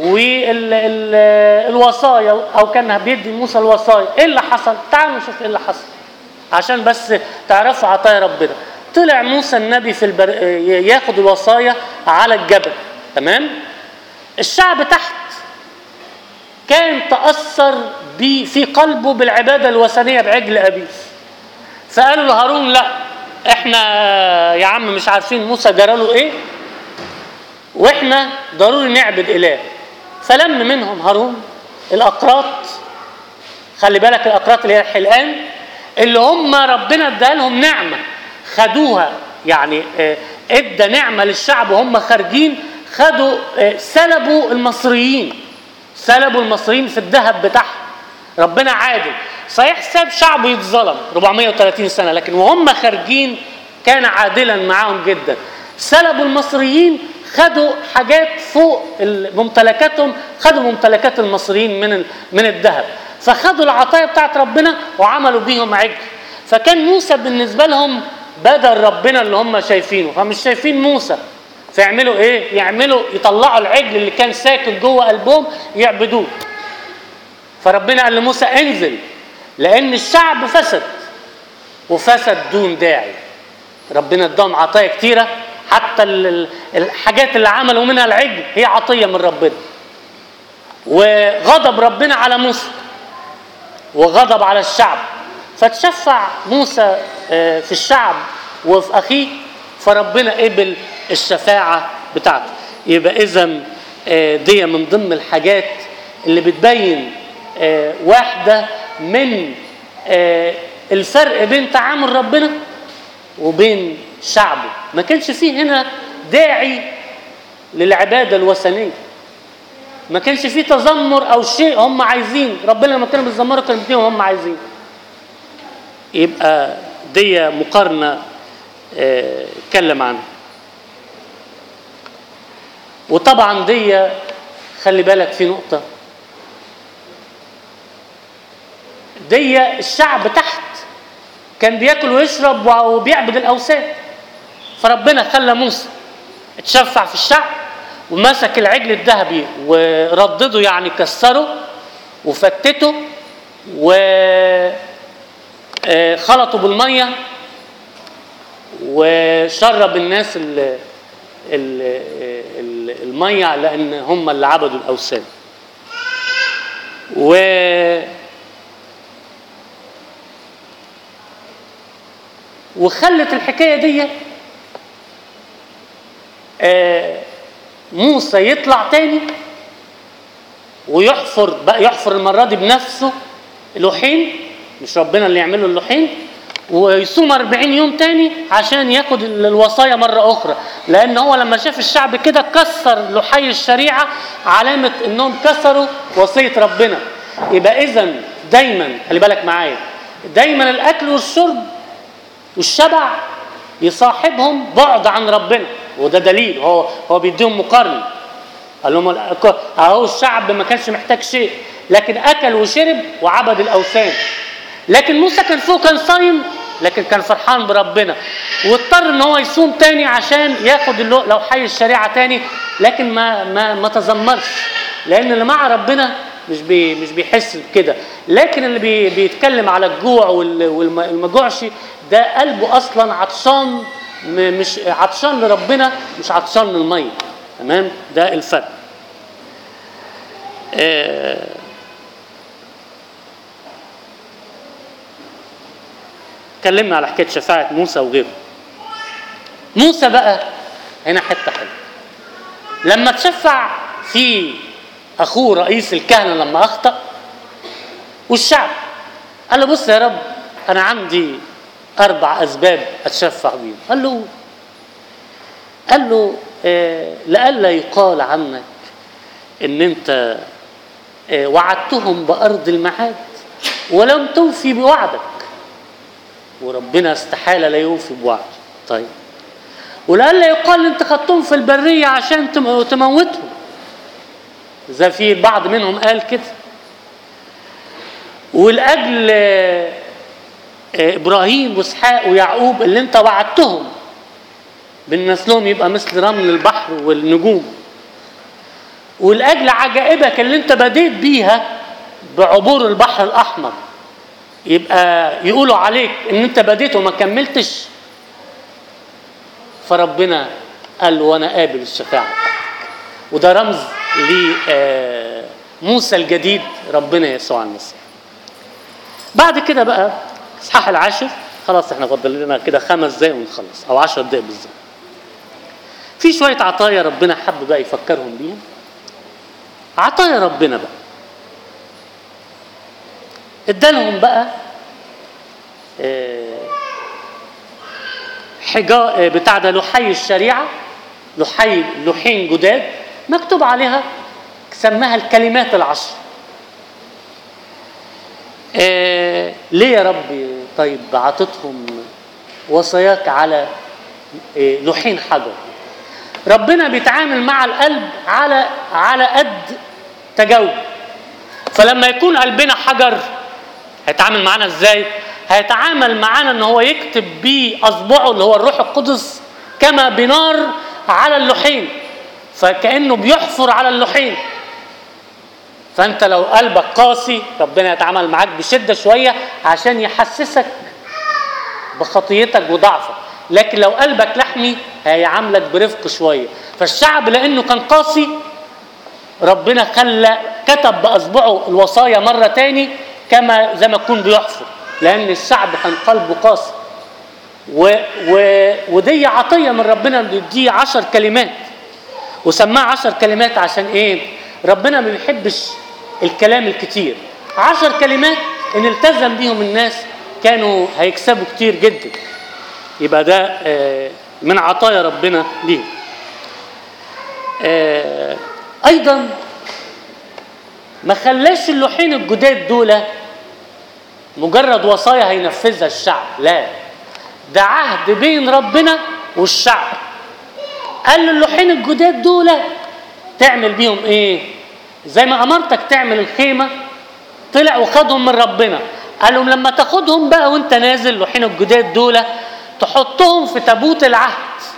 والوصايا او كان بيدي موسى الوصايا ايه اللي حصل تعالوا نشوف ايه اللي حصل عشان بس تعرفوا عطايا ربنا طلع موسى النبي في البر... ياخد الوصايا على الجبل تمام الشعب تحت كان تأثر بي في قلبه بالعبادة الوثنية بعجل أبيس فقالوا لهارون لا احنا يا عم مش عارفين موسى جراله ايه واحنا ضروري نعبد اله فلم منهم هارون الاقراط خلي بالك الاقراط اللي هي الحلقان اللي هم ربنا ادى لهم نعمه خدوها يعني آه، ادى نعمه للشعب وهم خارجين خدوا آه، سلبوا المصريين سلبوا المصريين في الذهب بتاعهم ربنا عادل صحيح ساب شعبه يتظلم 430 سنه لكن وهم خارجين كان عادلا معاهم جدا سلبوا المصريين خدوا حاجات فوق ال- ممتلكاتهم خدوا ممتلكات المصريين من ال- من الذهب فخدوا العطايا بتاعت ربنا وعملوا بيهم عجل فكان موسى بالنسبه لهم بدل ربنا اللي هم شايفينه فمش شايفين موسى فيعملوا ايه يعملوا يطلعوا العجل اللي كان ساكن جوه قلبهم يعبدوه فربنا قال لموسى انزل لان الشعب فسد وفسد دون داعي ربنا اداهم عطايا كتيره حتى ال- ال- الحاجات اللي عملوا منها العجل هي عطيه من ربنا وغضب ربنا على موسى وغضب على الشعب فتشفع موسى آه، في الشعب وفي اخيه فربنا قبل الشفاعه بتاعته يبقى اذا دي من ضمن الحاجات اللي بتبين آه، واحده من آه، الفرق بين تعامل ربنا وبين شعبه ما كانش فيه هنا داعي للعباده الوثنيه ما كانش فيه تذمر او شيء هم عايزين ربنا لما كانوا بيتذمروا كانوا بيديهم هم عايزين يبقى دي مقارنه آه، اتكلم عنها وطبعا دي خلي بالك في نقطه دي الشعب تحت كان بياكل ويشرب وبيعبد الاوثان فربنا خلى موسى اتشفع في الشعب ومسك العجل الذهبي وردده يعني كسره وفتته و آه، خلطوا بالميه وشرب الناس ال ال ال الميه لان هم اللي عبدوا الاوثان و وخلت الحكايه دي آه، موسى يطلع تاني ويحفر بقى يحفر المره دي بنفسه لوحين مش ربنا اللي يعمل له اللوحين ويصوم 40 يوم تاني عشان ياخد ال- الوصايا مره اخرى لان هو لما شاف الشعب كده كسر لوحي الشريعه علامه انهم كسروا وصيه ربنا يبقى اذا دايما خلي بالك معايا دايما الاكل والشرب والشبع يصاحبهم بعد عن ربنا وده دليل هو هو بيديهم مقارنه قال لهم الأك- اهو الشعب ما كانش محتاج شيء لكن اكل وشرب وعبد الاوثان لكن موسى كان فوق كان صايم لكن كان فرحان بربنا واضطر ان هو يصوم تاني عشان ياخد اللو- لو حي الشريعه تاني لكن ما ما ما تذمرش لان اللي مع ربنا مش بي مش بيحس بكده لكن اللي بي بيتكلم على الجوع والمجوعش ده قلبه اصلا عطشان م- مش عطشان لربنا مش عطشان للميه تمام ده الفرق آه اتكلمنا على حكايه شفاعه موسى وغيره موسى بقى هنا حته حلوه لما تشفع في اخوه رئيس الكهنه لما اخطا والشعب قال له بص يا رب انا عندي اربع اسباب اتشفع بيهم قال له قال له آه، لئلا يقال عنك ان انت آه، وعدتهم بارض المعاد ولم توفي بوعدك وربنا استحاله لا يوفي بوعده طيب ولئلا يقال ان انت خدتهم في البريه عشان تم- تموتهم زي في البعض منهم قال كده ولاجل آه، آه، ابراهيم واسحاق ويعقوب اللي انت وعدتهم بان نسلهم يبقى مثل رمل البحر والنجوم ولاجل عجائبك اللي انت بديت بيها بعبور البحر الاحمر يبقى يقولوا عليك ان انت بديت وما كملتش فربنا قال له وانا قابل الشفاعه بتاعتك. وده رمز لموسى الجديد ربنا يسوع المسيح بعد كده بقى اصحاح العاشر خلاص احنا فاضل لنا كده خمس دقايق ونخلص او عشر دقايق بالظبط في شويه عطايا ربنا حب بقى يفكرهم بيها عطايا ربنا بقى ادالهم بقى آه، حجا آه، بتاع ده لحي الشريعه لحي لوحين جداد مكتوب عليها سماها الكلمات العشر آه ليه يا رب طيب عطتهم وصاياك على آه لوحين حجر ربنا بيتعامل مع القلب على على قد تجاوب فلما يكون قلبنا حجر هيتعامل معانا ازاي هيتعامل معانا ان هو يكتب باصبعه اللي هو الروح القدس كما بنار على اللوحين فكانه بيحفر على اللوحين فانت لو قلبك قاسي ربنا يتعامل معاك بشده شويه عشان يحسسك بخطيتك وضعفك لكن لو قلبك لحمي هيعاملك برفق شويه فالشعب لانه كان قاسي ربنا خلى كتب باصبعه الوصايا مره تاني كما زي ما يكون بيحفر لان الشعب كان قلبه قاسي و و ودي عطيه من ربنا دي عشر كلمات وسماها عشر كلمات عشان ايه ربنا ما بيحبش الكلام الكتير عشر كلمات ان التزم بيهم الناس كانوا هيكسبوا كتير جدا يبقى ده آه، من عطايا ربنا ليهم آه، ايضا ما خلاش اللوحين الجداد دول مجرد وصايا هينفذها الشعب لا ده عهد بين ربنا والشعب قال له اللوحين الجداد دول تعمل بيهم ايه زي ما امرتك تعمل الخيمه طلع وخدهم من ربنا قال لهم لما تاخدهم بقى وانت نازل اللوحين الجداد دول تحطهم في تابوت العهد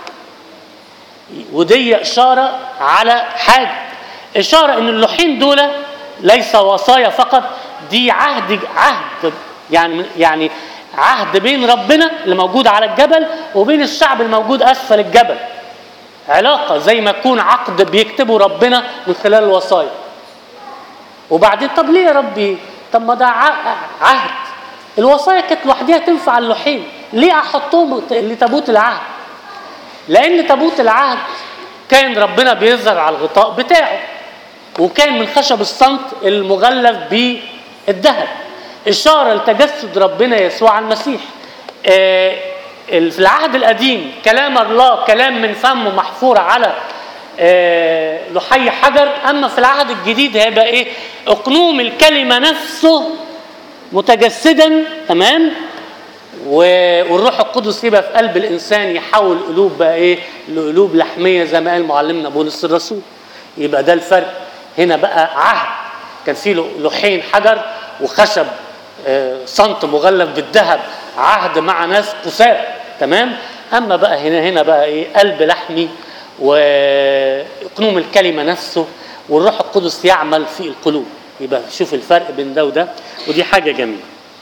ودي اشاره على حاجه اشاره ان اللوحين دول ليس وصايا فقط دي عهد عهد يعني يعني عهد بين ربنا اللي موجود على الجبل وبين الشعب الموجود اسفل الجبل علاقه زي ما يكون عقد بيكتبه ربنا من خلال الوصايا وبعدين طب ليه يا ربي طب ما ده ع- عهد الوصايا كانت لوحديها تنفع اللوحين ليه احطهم لتابوت العهد لان تابوت العهد كان ربنا بيظهر على الغطاء بتاعه وكان من خشب الصمت المغلف بالذهب اشاره لتجسد ربنا يسوع المسيح آه، في العهد القديم كلام الله كلام من فمه محفور على آه، لحي حجر اما في العهد الجديد هيبقى ايه اقنوم الكلمه نفسه متجسدا تمام و- والروح القدس يبقى في قلب الانسان يحول قلوب بقى ايه لقلوب لحميه زي ما قال معلمنا بولس الرسول يبقى ده الفرق هنا بقى عهد كان فيه له- لوحين حجر وخشب آه، صمت مغلف بالذهب عهد مع ناس قساة تمام اما بقى هنا هنا بقى ايه قلب لحمي واقنوم الكلمه نفسه والروح القدس يعمل في القلوب يبقى شوف الفرق بين ده وده ودي حاجه جميله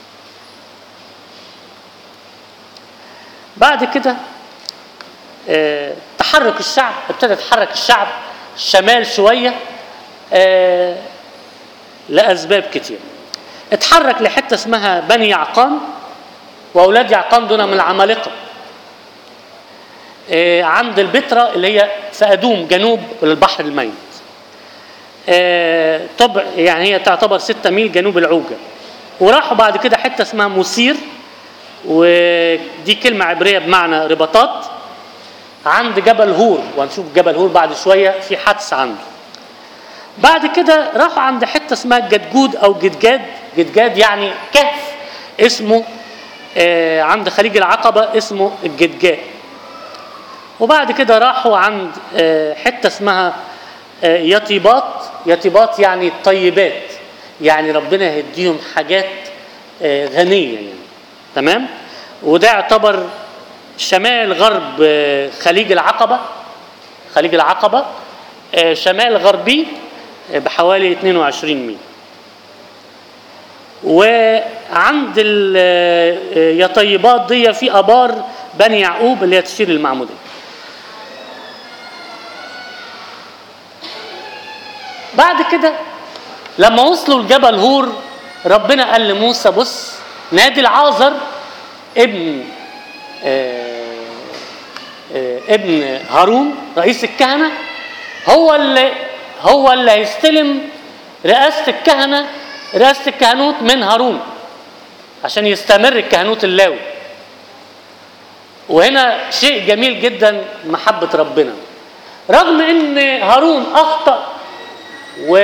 بعد كده آه، تحرك الشعب ابتدى يتحرك الشعب شمال شويه آه، لاسباب كتير اتحرك لحته اسمها بني يعقان واولاد يعقان دول من العمالقه آه، عند البتراء اللي هي في ادوم جنوب البحر الميت آه، طبع يعني هي تعتبر 6 ميل جنوب العوجه وراحوا بعد كده حته اسمها مثير ودي كلمه عبريه بمعنى رباطات عند جبل هور وهنشوف جبل هور بعد شويه في حدث عنده بعد كده راحوا عند حته اسمها جدجود او جدجاد جدجاد يعني كهف اسمه آه، عند خليج العقبه اسمه الجدجاء وبعد كده راحوا عند آه، حته اسمها آه، يطيبات يطيبات يعني طيبات يعني ربنا هيديهم حاجات آه، غنيه يعني تمام وده يعتبر شمال غرب آه، خليج العقبه خليج العقبه آه، شمال غربي آه، بحوالي 22 ميل وعند ال- آه، يا طيبات دي في ابار بني يعقوب اللي هي تشير المعموديه بعد كده لما وصلوا لجبل هور ربنا قال لموسى بص نادي العازر ابن آه، آه، ابن هارون رئيس الكهنه هو اللي هو اللي هيستلم رئاسه الكهنه رئاسه الكهنوت من هارون عشان يستمر الكهنوت اللاوي وهنا شيء جميل جدا محبه ربنا رغم ان هارون اخطا و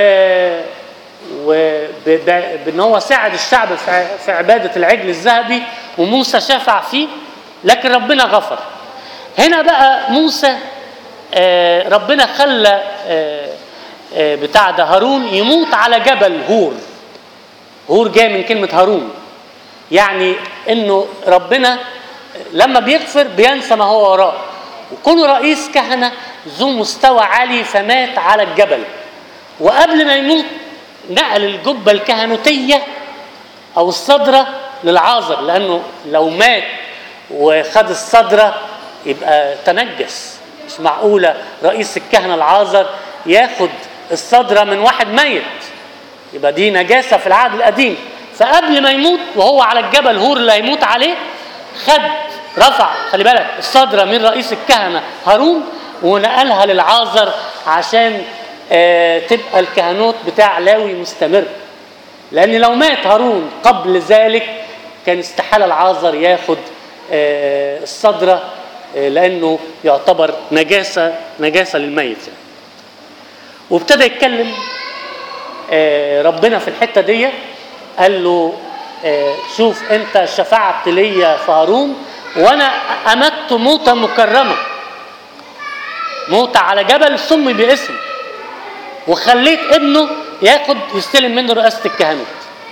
وبان هو ساعد الشعب في ع- في عباده العجل الذهبي وموسى شافع فيه لكن ربنا غفر هنا بقى موسى آه، ربنا خلى آه، آه، بتاع ده هارون يموت على جبل هور هور جاي من كلمه هارون يعني انه ربنا لما بيغفر بينسى ما هو وراه وكونه رئيس كهنه ذو مستوى عالي فمات على الجبل وقبل ما يموت نقل الجبه الكهنوتيه او الصدره للعازر لانه لو مات وخد الصدره يبقى تنجس مش معقوله رئيس الكهنه العازر ياخد الصدره من واحد ميت يبقى دي نجاسه في العهد القديم فقبل ما يموت وهو على الجبل هور اللي هيموت عليه خد رفع خلي بالك الصدره من رئيس الكهنه هارون ونقلها للعازر عشان آه تبقى الكهنوت بتاع لاوي مستمر لان لو مات هارون قبل ذلك كان استحاله العازر ياخد آه الصدره آه لانه يعتبر نجاسه نجاسه للميت يعني. وابتدى يتكلم آه، ربنا في الحته دي قال له آه، شوف انت شفعت ليا في هارون وانا امت موته مكرمه موته على جبل سمي باسمي وخليت ابنه ياخد يستلم منه رئاسه الكهنوت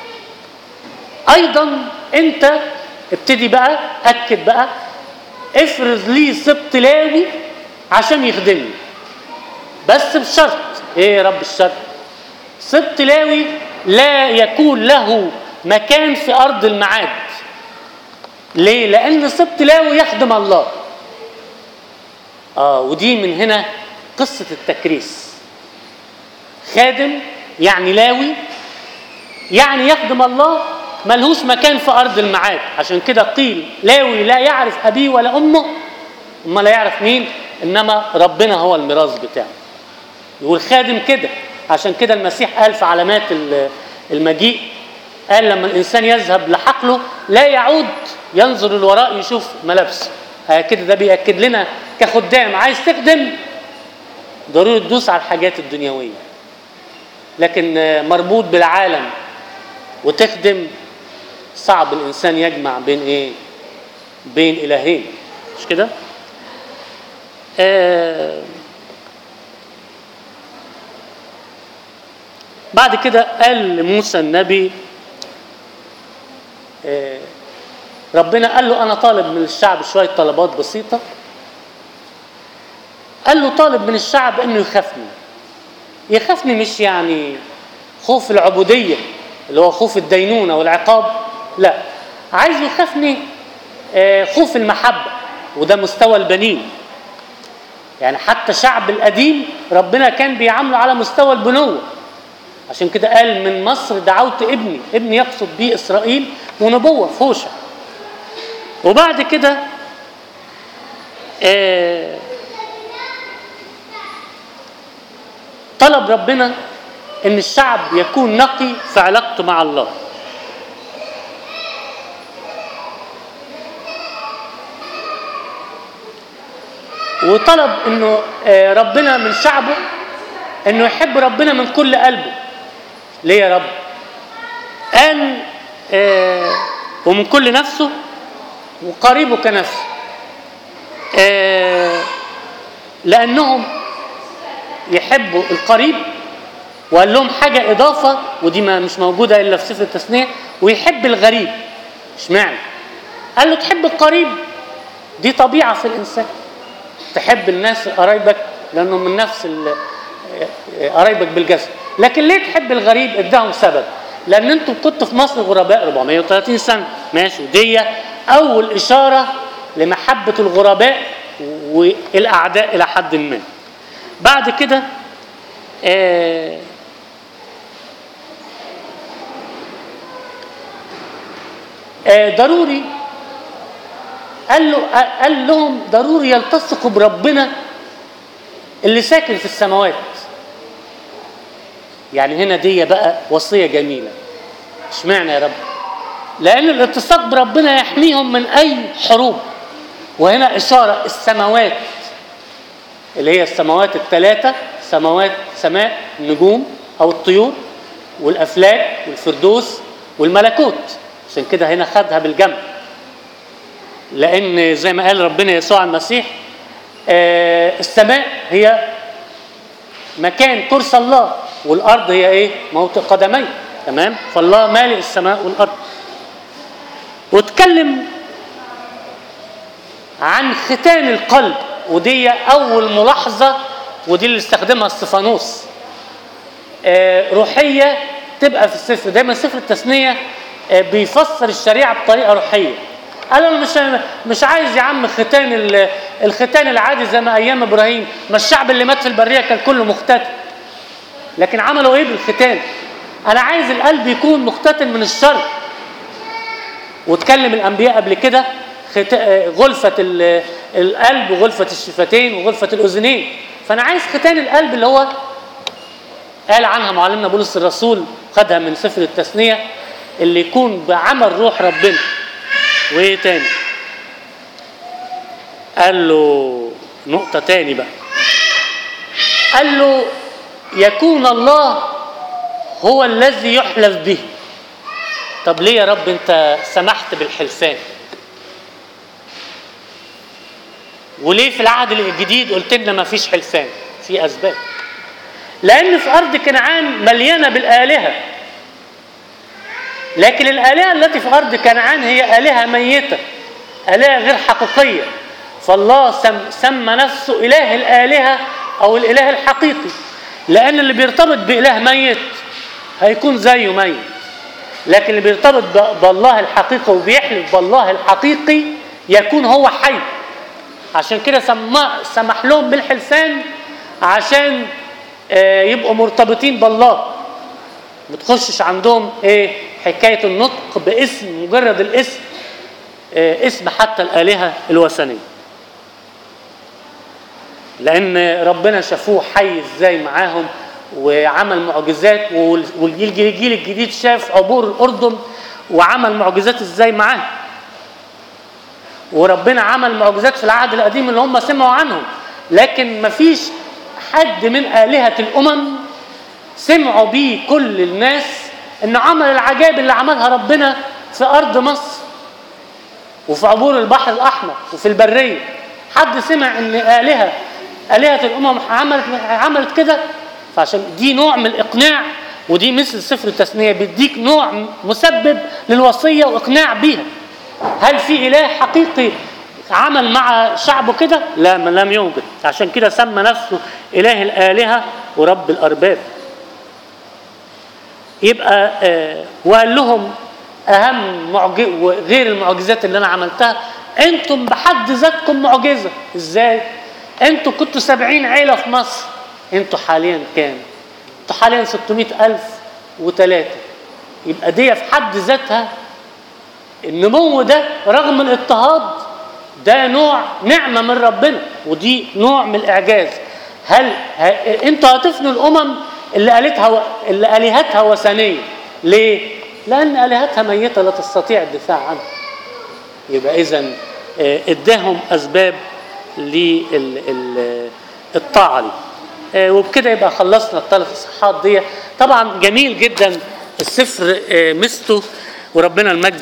ايضا انت ابتدي بقى اكد بقى افرز لي سبط لاوي عشان يخدمني بس بشرط ايه يا رب الشرط سبط لاوي لا يكون له مكان في ارض المعاد ليه لان سبط لاوي يخدم الله اه ودي من هنا قصه التكريس خادم يعني لاوي يعني يخدم الله ملهوش مكان في ارض المعاد عشان كده قيل لاوي لا يعرف ابيه ولا امه اما لا يعرف مين انما ربنا هو الميراث بتاعه يقول خادم كده عشان كده المسيح قال في علامات ال- المجيء قال لما الانسان يذهب لحقله لا يعود ينظر للوراء يشوف ملابسه آه كده ده بياكد لنا كخدام عايز تخدم ضروري تدوس على الحاجات الدنيويه لكن آه، مربوط بالعالم وتخدم صعب الانسان يجمع بين ايه بين الهين مش كده آه بعد كده قال لموسى النبي آه، ربنا قال له انا طالب من الشعب شويه طلبات بسيطه قال له طالب من الشعب انه يخافني يخافني مش يعني خوف العبوديه اللي هو خوف الدينونه والعقاب لا عايز يخافني آه، خوف المحبه وده مستوى البنين يعني حتى شعب القديم ربنا كان بيعامله على مستوى البنوه عشان كده قال من مصر دعوت ابني ابني يقصد بيه اسرائيل ونبوه في هوشع وبعد كده آه طلب ربنا ان الشعب يكون نقي في علاقته مع الله وطلب انه آه، ربنا من شعبه انه يحب ربنا من كل قلبه ليه يا رب قال آه، ومن كل نفسه وقريبه كنفسه آه، لانهم يحبوا القريب وقال لهم حاجه اضافه ودي ما مش موجوده الا في سفر التثنيه ويحب الغريب اشمعنى قال له تحب القريب دي طبيعه في الانسان تحب الناس قرايبك لانه من نفس ال- قرايبك بالجسد لكن ليه تحب الغريب اداهم سبب لان انتم كنتوا في مصر غرباء 430 سنه ماشي ودي اول اشاره لمحبه الغرباء والاعداء الى حد ما بعد كده آه آه ضروري قال له قال لهم ضروري يلتصقوا بربنا اللي ساكن في السماوات يعني هنا دي بقى وصيه جميله اشمعنى يا رب لان الالتصاق بربنا يحميهم من اي حروب وهنا اشاره السماوات اللي هي السماوات الثلاثه سماوات سماء النجوم او الطيور والافلاك والفردوس والملكوت عشان كده هنا خدها بالجنب لان زي ما قال ربنا يسوع المسيح آه السماء هي مكان كرسي الله والارض هي ايه موطئ قدميه تمام فالله مالئ السماء والارض واتكلم عن ختان القلب ودي اول ملاحظه ودي اللي استخدمها استفانوس آه روحيه تبقى في السفر دايما سفر التثنيه آه بيفسر الشريعه بطريقه روحيه قال انا مش مش عايز يا عم ختان ال- الختان العادي زي ما ايام ابراهيم ما الشعب اللي مات في البريه كان كله مختتن لكن عملوا ايه بالختان انا عايز القلب يكون مختتن من الشر واتكلم الانبياء قبل كده خت... آه، غلفه ال- القلب وغلفه الشفتين وغلفه الاذنين فانا عايز ختان القلب اللي هو قال عنها معلمنا بولس الرسول خدها من سفر التثنيه اللي يكون بعمل روح ربنا وايه تاني قال له نقطة تاني بقى قال له يكون الله هو الذي يحلف به طب ليه يا رب انت سمحت بالحلفان وليه في العهد الجديد قلت لنا ما فيش حلفان في اسباب لان في ارض كنعان مليانه بالالهه لكن الآلهة التي في أرض كنعان هي آلهة ميتة آلهة غير حقيقية فالله سم سمى نفسه إله الآلهة أو الإله الحقيقي لأن اللي بيرتبط بإله ميت هيكون زيه ميت لكن اللي بيرتبط ب- بالله الحقيقي وبيحلف بالله الحقيقي يكون هو حي عشان كده سما سمح لهم بالحلفان عشان آه، يبقوا مرتبطين بالله ما تخشش عندهم ايه حكايه النطق باسم مجرد الاسم آه، اسم حتى الالهه الوثنيه لان ربنا شافوه حي ازاي معاهم وعمل معجزات وال- والجيل الجيل الجديد شاف عبور الاردن وعمل معجزات ازاي معاه وربنا عمل معجزات في العهد القديم اللي هم سمعوا عنهم لكن مفيش حد من آلهة الأمم سمعوا بيه كل الناس ان عمل العجائب اللي عملها ربنا في ارض مصر وفي عبور البحر الاحمر وفي البريه حد سمع ان الهه الهه الامم عملت عملت كده فعشان دي نوع من الاقناع ودي مثل سفر التثنيه بيديك نوع مسبب للوصيه واقناع بيها هل في اله حقيقي عمل مع شعبه كده لا ما لم يوجد عشان كده سمى نفسه اله الالهه ورب الارباب يبقى آه، وقال لهم اهم معجز غير المعجزات اللي انا عملتها انتم بحد ذاتكم معجزه ازاي انتوا كنتوا سبعين عيله في مصر انتوا حاليا كام انتوا حاليا 600 الف وثلاثه يبقى دي في حد ذاتها النمو ده رغم الاضطهاد ده نوع نعمه من ربنا ودي نوع من الاعجاز هل ه... انتوا هتفنوا الامم اللي قالتها اللي الهتها وثنيه ليه لان الهتها ميته لا تستطيع الدفاع عنها يبقى اذا اداهم اسباب للطاعه دي آه، وبكده يبقى خلصنا الثلاث اصحاحات دي طبعا جميل جدا السفر آه، مستو وربنا المجد